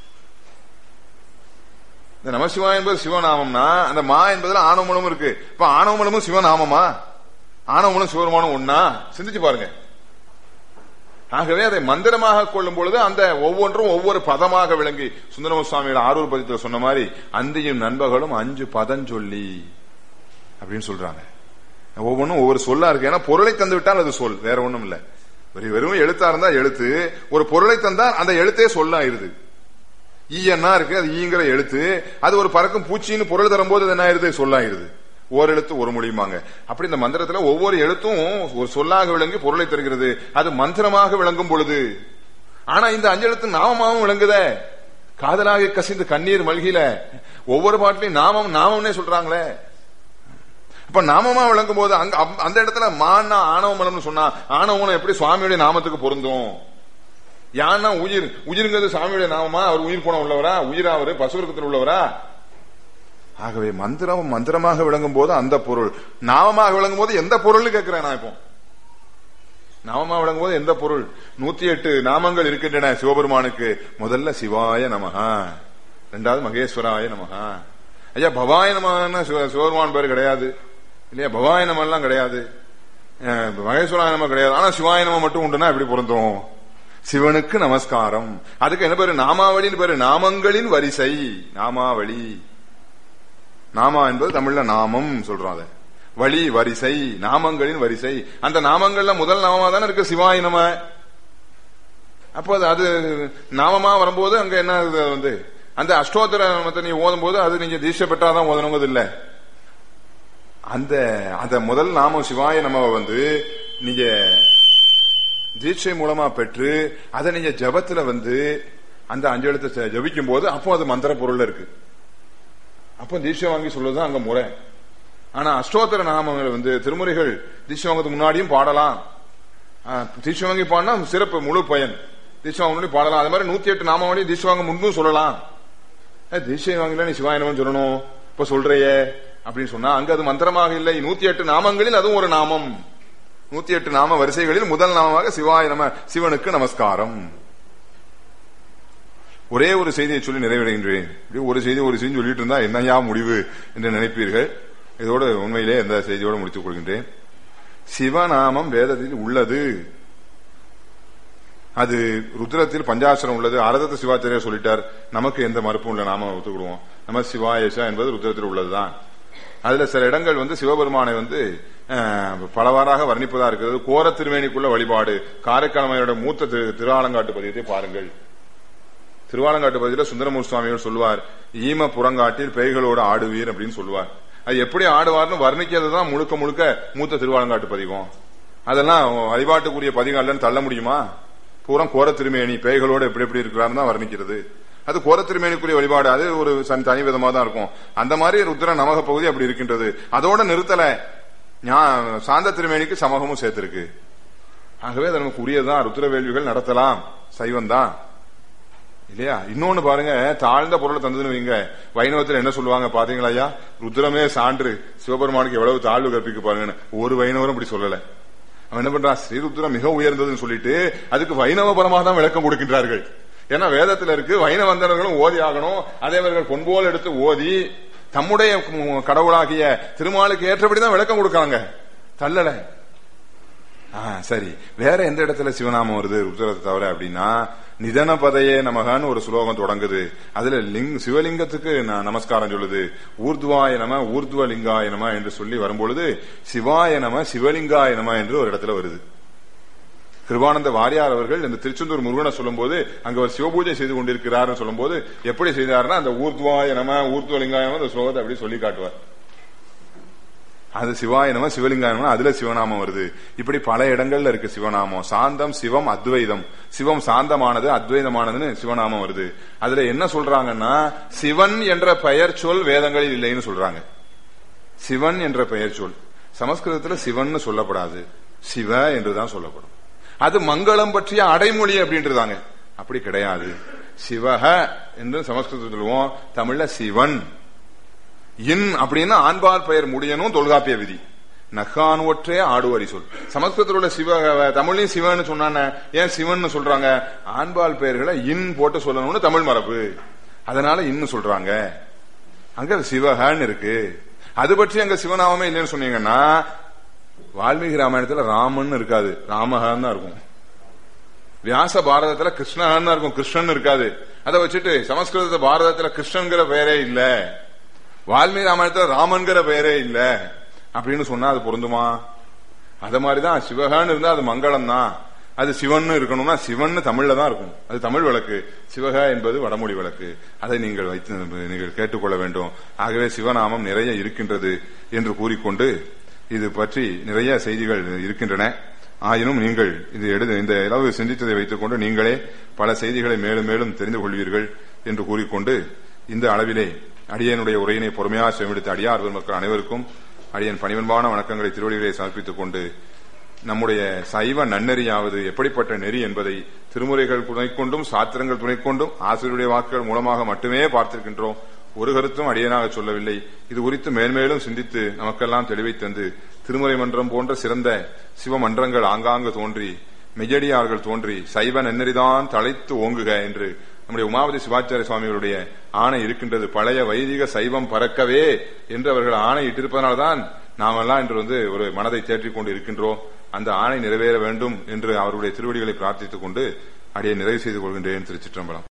இந்த நமசிவா என்பது சிவநாமம்னா அந்த மா என்பதுல ஆணவ மலமும் இருக்கு இப்ப ஆணவ மலமும் சிவநாமமா ஆணவ மலம் சிவபெருமானும் ஒன்னா சிந்திச்சு பாருங்க ஆகவே அதை மந்திரமாக கொள்ளும் பொழுது அந்த ஒவ்வொன்றும் ஒவ்வொரு பதமாக விளங்கி சுந்தரம சுவாமியோட ஆரூர் பதித்தில் சொன்ன மாதிரி அந்தியும் நண்பர்களும் அஞ்சு பதஞ்சொல்லி அப்படின்னு சொல்றாங்க ஒவ்வொன்றும் ஒவ்வொரு சொல்லா இருக்கு ஏன்னா பொருளை தந்து விட்டால் அது சொல் வேற ஒண்ணும் இல்ல வெறும் வெறும் எழுத்தா இருந்தா எழுத்து ஒரு பொருளை தந்தா அந்த எழுத்தே சொல்லாயிருது ஈயன்னா இருக்கு அது ஈங்கிற எழுத்து அது ஒரு பறக்கும் பூச்சின்னு பொருள் தரும்போது அது என்ன ஆயிருது சொல்லாயிருது ஓரெழுத்து ஒரு மொழியுமாங்க அப்படி இந்த மந்திரத்துல ஒவ்வொரு எழுத்தும் ஒரு சொல்லாக விளங்கி பொருளை தருகிறது அது மந்திரமாக விளங்கும் பொழுது ஆனா இந்த அஞ்செழுத்து நாமமாகவும் விளங்குதே காதலாக கசிந்து கண்ணீர் மல்கில ஒவ்வொரு பாட்டிலையும் நாமம் நாமம்னே சொல்றாங்களே அப்ப நாமமா விளங்கும் போது அங்க அப்- அந்த இடத்துல மான்னா ஆணவ மலம்னு சொன்னா ஆணவம் எப்படி சுவாமியுடைய நாமத்துக்கு பொருந்தும் யான்னா உயிர் உயிர்ங்கிறது சாமியுடைய நாமமா அவர் உயிர் போன உள்ளவரா உயிரா அவரு பசுவர்க்கத்தில் உள்ளவரா ஆகவே மந்திரம் மந்திரமாக விளங்கும் போது அந்த பொருள் நாமமாக விளங்கும் போது எந்த பொருள்னு கேட்கிறேன் நான் இப்போ நாமமா விளங்கும் போது எந்த பொருள் நூத்தி எட்டு நாமங்கள் இருக்கின்றன சிவபெருமானுக்கு முதல்ல சிவாய நமஹா ரெண்டாவது மகேஸ்வராய நமஹா ஐயா பவாய நமஹான்னு சிவ- சிவபெருமான் பேர் கிடையாது இல்லையா பவாய நமல்லாம் கிடையாது அஹ் மகேஸ்வராய நம கிடையாது ஆனா சிவாய நம மட்டும் உண்டுன்னா எப்படி பொருந்தும் சிவனுக்கு நமஸ்காரம் அதுக்கு என்ன பேரு நாமாவளின்னு பேரு நாமங்களின் வரிசை நாமாவளி நாமா என்பது தமிழ்ல நாமம் சொல்றோம் அதை வழி வரிசை நாமங்களின் வரிசை அந்த நாமங்கள்ல முதல் நாமமா தானே இருக்கு சிவாய நம அப்போ அது அது நாமமா வரும்போது அங்க என்ன இது வந்து அந்த அஷ்டோத்தர நாமத்தை நீ ஓதும் போது அது நீங்க தீட்சை பெற்றாதான் ஓதணுங்கிறது இல்ல அந்த அந்த முதல் நாமம் சிவாய நம வந்து நீங்க தீட்சை மூலமா பெற்று அதை நீங்க ஜபத்துல வந்து அந்த அஞ்செழுத்தை ஜபிக்கும் போது அப்போ அது மந்திர பொருள் இருக்கு அப்போ தீட்சை வாங்கி சொல்றதுதான் அங்க முறை ஆனா அஷ்டோத்தர நாமங்கள் வந்து திருமுறைகள் தீட்சை வாங்கிறதுக்கு முன்னாடியும் பாடலாம் ஆ, தீட்சை வாங்கி பாடினா சிறப்பு முழு பயன் தீட்சை வாங்க முன்னாடி பாடலாம் அது மாதிரி நூத்தி எட்டு நாமாவளி தீட்சை வாங்க முன்பும் சொல்லலாம் ஏ, தீட்சை வாங்கல நீ சிவாயனவன் சொல்லணும் இப்ப சொல்றையே அப்படின்னு சொன்னா அங்க அது மந்திரமாக இல்லை நூத்தி எட்டு நாமங்களில் அதுவும் ஒரு நாமம் நூத்தி எட்டு நாம வரிசைகளில் முதல் நாமமாக சிவாய நம சிவனுக்கு நமஸ்காரம் ஒரே ஒரு செய்தியை சொல்லி நிறைவடைகின்றேன் இப்படி ஒரு செய்தி ஒரு செய்தி சொல்லிட்டு இருந்தா என்னையா முடிவு என்று நினைப்பீர்கள் இதோடு உண்மையிலே இந்த செய்தியோடு முடித்துக் கொள்கின்றேன் சிவநாமம் வேதத்தில் உள்ளது அது ருத்ரத்தில் பஞ்சாசரம் உள்ளது அரதத்த சிவாச்சாரியர் சொல்லிட்டார் நமக்கு எந்த மறுப்பும் இல்லை நாம ஒத்துக்கிடுவோம் நம சிவாயேஷா என்பது ருத்ரத்தில் உள்ளதுதான் அதுல சில இடங்கள் வந்து சிவபெருமானை வந்து அஹ், பலவாறாக வர்ணிப்பதா இருக்கிறது கோர திருமேனிக்குள்ள வழிபாடு காரைக்காலமையோட மூத்த திரு- திருஆலங்காட்டு பதியத்தை பாருங்கள் திருவாலங்காட்டு பதில சுந்தரமூர் சுவாமிகள் சொல்லுவார் ஈம புறங்காட்டில் பேய்களோடு ஆடுவீர் அப்படின்னு சொல்லுவார் அது எப்படி ஆடுவார்னு வர்ணிக்கிறது தான் முழுக்க முழுக்க மூத்த திருவாலங்காட்டு பதிகம் அதெல்லாம் வழிபாட்டுக்குரிய பதிகம் அல்லன்னு தள்ள முடியுமா பூரா கோர திருமேனி பேய்களோடு எப்படி எப்படி இருக்கிறாருன்னு தான் வர்ணிக்கிறது அது கோர திருமேனிக்குரிய வழிபாடு அது ஒரு சன்- தனி விதமா தான் இருக்கும் அந்த மாதிரி ருத்ர நமக பகுதி அப்படி இருக்கின்றது அதோட நிறுத்தல ஞா- சாந்த திருமேனிக்கு சமகமும் சேர்த்திருக்கு ஆகவே அது நமக்கு உரியதுதான் ருத்ர வேள்விகள் நடத்தலாம் சைவம் தான் இல்லையா இன்னொன்னு பாருங்க தாழ்ந்த பொருளை தந்ததுன்னு வைங்க வைணவத்தில் என்ன சொல்லுவாங்க பாத்தீங்களா ஐயா ருத்ரமே சான்று சிவபெருமானுக்கு எவ்வளவு தாழ்வு கற்பிக்க பாருங்கன்னு ஒரு வைணவரும் இப்படி சொல்லல அவன் என்ன பண்றான் ஸ்ரீருத்ரம் மிக உயர்ந்ததுன்னு சொல்லிட்டு அதுக்கு வைணவ பரமாக தான் விளக்கம் கொடுக்கின்றார்கள் ஏன்னா வேதத்துல இருக்கு வைணவந்தர்களும் ஓதி ஆகணும் அதேவர்கள் பொன்போல் எடுத்து ஓதி தம்முடைய ம், கடவுளாகிய திருமாலுக்கு ஏற்றபடிதான் விளக்கம் கொடுக்காங்க தள்ளல ஆ, சரி வேற எந்த இடத்துல சிவநாமம் வருது ருத்ரத்தை தவிர அப்படின்னா நிதன பதையே நமகான்னு ஒரு சுலோகம் தொடங்குது அதுல லிங் சிவலிங்கத்துக்கு ந- நமஸ்காரம் சொல்லுது ஊர்துவாய நம ஊர்துவ லிங்காய நம என்று சொல்லி வரும்பொழுது சிவாய நம சிவலிங்காய நம என்று ஒரு இடத்துல வருது கிருபானந்த வாரியார் அவர்கள் இந்த திருச்செந்தூர் முருகனை சொல்லும்போது அங்க ஒரு சிவபூஜை செய்து கொண்டிருக்கிறார் சொல்லும்போது எப்படி செய்தார்னா அந்த ஊர்துவாய நம ஊர்துவலிங்காய நம அந்த ஸ்லோகத்தை அப்படி சொல்லி காட்டுவார் அது சிவாய நம சிவலிங்காய அதுல சிவநாமம் வருது இப்படி பல இடங்கள்ல இருக்கு சிவநாமம் சாந்தம் சிவம் அத்வைதம் சிவம் சாந்தமானது அத்வைதமானதுன்னு சிவநாமம் வருது அதுல என்ன சொல்றாங்கன்னா சிவன் என்ற பெயர் சொல் வேதங்களில் இல்லைன்னு சொல்றாங்க சிவன் என்ற பெயர் சொல் சமஸ்கிருதத்துல சிவன் சொல்லப்படாது சிவ என்றுதான் சொல்லப்படும் அது மங்களம் பற்றிய அடைமொழி அப்படின்றதாங்க அப்படி கிடையாது சிவக என்று சமஸ்கிருதத்தில் சொல்லுவோம் தமிழ்ல சிவன் இன் அப்படின்னா ஆண்பால் பெயர் முடியணும் தொல்காப்பிய விதி நகான் ஒற்றே ஆடுவரி சொல் சமஸ்கிருதத்தில் உள்ள சிவ தமிழ்லயும் சிவன்னு சொன்னானே ஏன் சிவன் சொல்றாங்க ஆண்பால் பெயர்களை இன் போட்டு சொல்லணும்னு தமிழ் மரபு அதனால இன்னு சொல்றாங்க அங்க சிவகன்னு இருக்கு அது பற்றி அங்க சிவநாமமே இல்லைன்னு சொன்னீங்கன்னா வால்மீகி ராமாயணத்துல ராமன் இருக்காது ராமகன்னு தான் இருக்கும் வியாச பாரதத்துல கிருஷ்ணன் தான் இருக்கும் கிருஷ்ணன் இருக்காது அதை வச்சுட்டு சமஸ்கிருத பாரதத்துல கிருஷ்ணன்கிற பெயரே இல்ல வால்மீகி ராமாயணத்துல ராமன்கிற பெயரே இல்ல அப்படின்னு சொன்னா அது பொருந்துமா அத மாதிரிதான் சிவகான்னு இருந்தா அது மங்களம் தான் அது சிவன் இருக்கணும்னா சிவன் தமிழ்ல தான் இருக்கும் அது தமிழ் வழக்கு சிவக என்பது வடமொழி வழக்கு அதை நீங்கள் வைத்து நீங்கள் கேட்டுக்கொள்ள வேண்டும் ஆகவே சிவநாமம் நிறைய இருக்கின்றது என்று கூறிக்கொண்டு இது பற்றி நிறைய செய்திகள் இருக்கின்றன ஆயினும் நீங்கள் இது எடுத்து இந்த அளவு சிந்தித்ததை வைத்துக் கொண்டு நீங்களே பல செய்திகளை மேலும் மேலும் தெரிந்து கொள்வீர்கள் என்று கூறிக்கொண்டு இந்த அளவிலே அடியனுடைய உரையினை பொறுமையாக செவிடுத்த அடியார் மக்கள் அனைவருக்கும் அடியன் பணிவன்பான வணக்கங்களை திருவடிகளை சமர்ப்பித்துக் கொண்டு நம்முடைய சைவ நன்னெறியாவது எப்படிப்பட்ட நெறி என்பதை திருமுறைகள் துணை கொண்டும் சாத்திரங்கள் துணை கொண்டும் ஆசிரியருடைய வாக்குகள் மூலமாக மட்டுமே பார்த்திருக்கின்றோம் ஒரு கருத்தும் அடியனாக சொல்லவில்லை இது குறித்து மேன்மேலும் சிந்தித்து நமக்கெல்லாம் தெளிவை தந்து திருமுறை மன்றம் போன்ற சிறந்த சிவமன்றங்கள் ஆங்காங்கு தோன்றி மெஜடியார்கள் தோன்றி சைவ நன்னெறிதான் தலைத்து ஓங்குக என்று நம்முடைய உமாவதி சிவாச்சாரிய சுவாமிகளுடைய ஆணை இருக்கின்றது பழைய வைதிக சைவம் பறக்கவே என்று அவர்கள் ஆணை இட்டிருப்பதனால்தான் நாமெல்லாம் இன்று வந்து ஒரு மனதை தேற்றிக் கொண்டு இருக்கின்றோம் அந்த ஆணை நிறைவேற வேண்டும் என்று அவருடைய திருவடிகளை பிரார்த்தித்துக் கொண்டு அடியை நிறைவு செய்து கொள்கின்றேன் திருச்சிற்றம்பலம்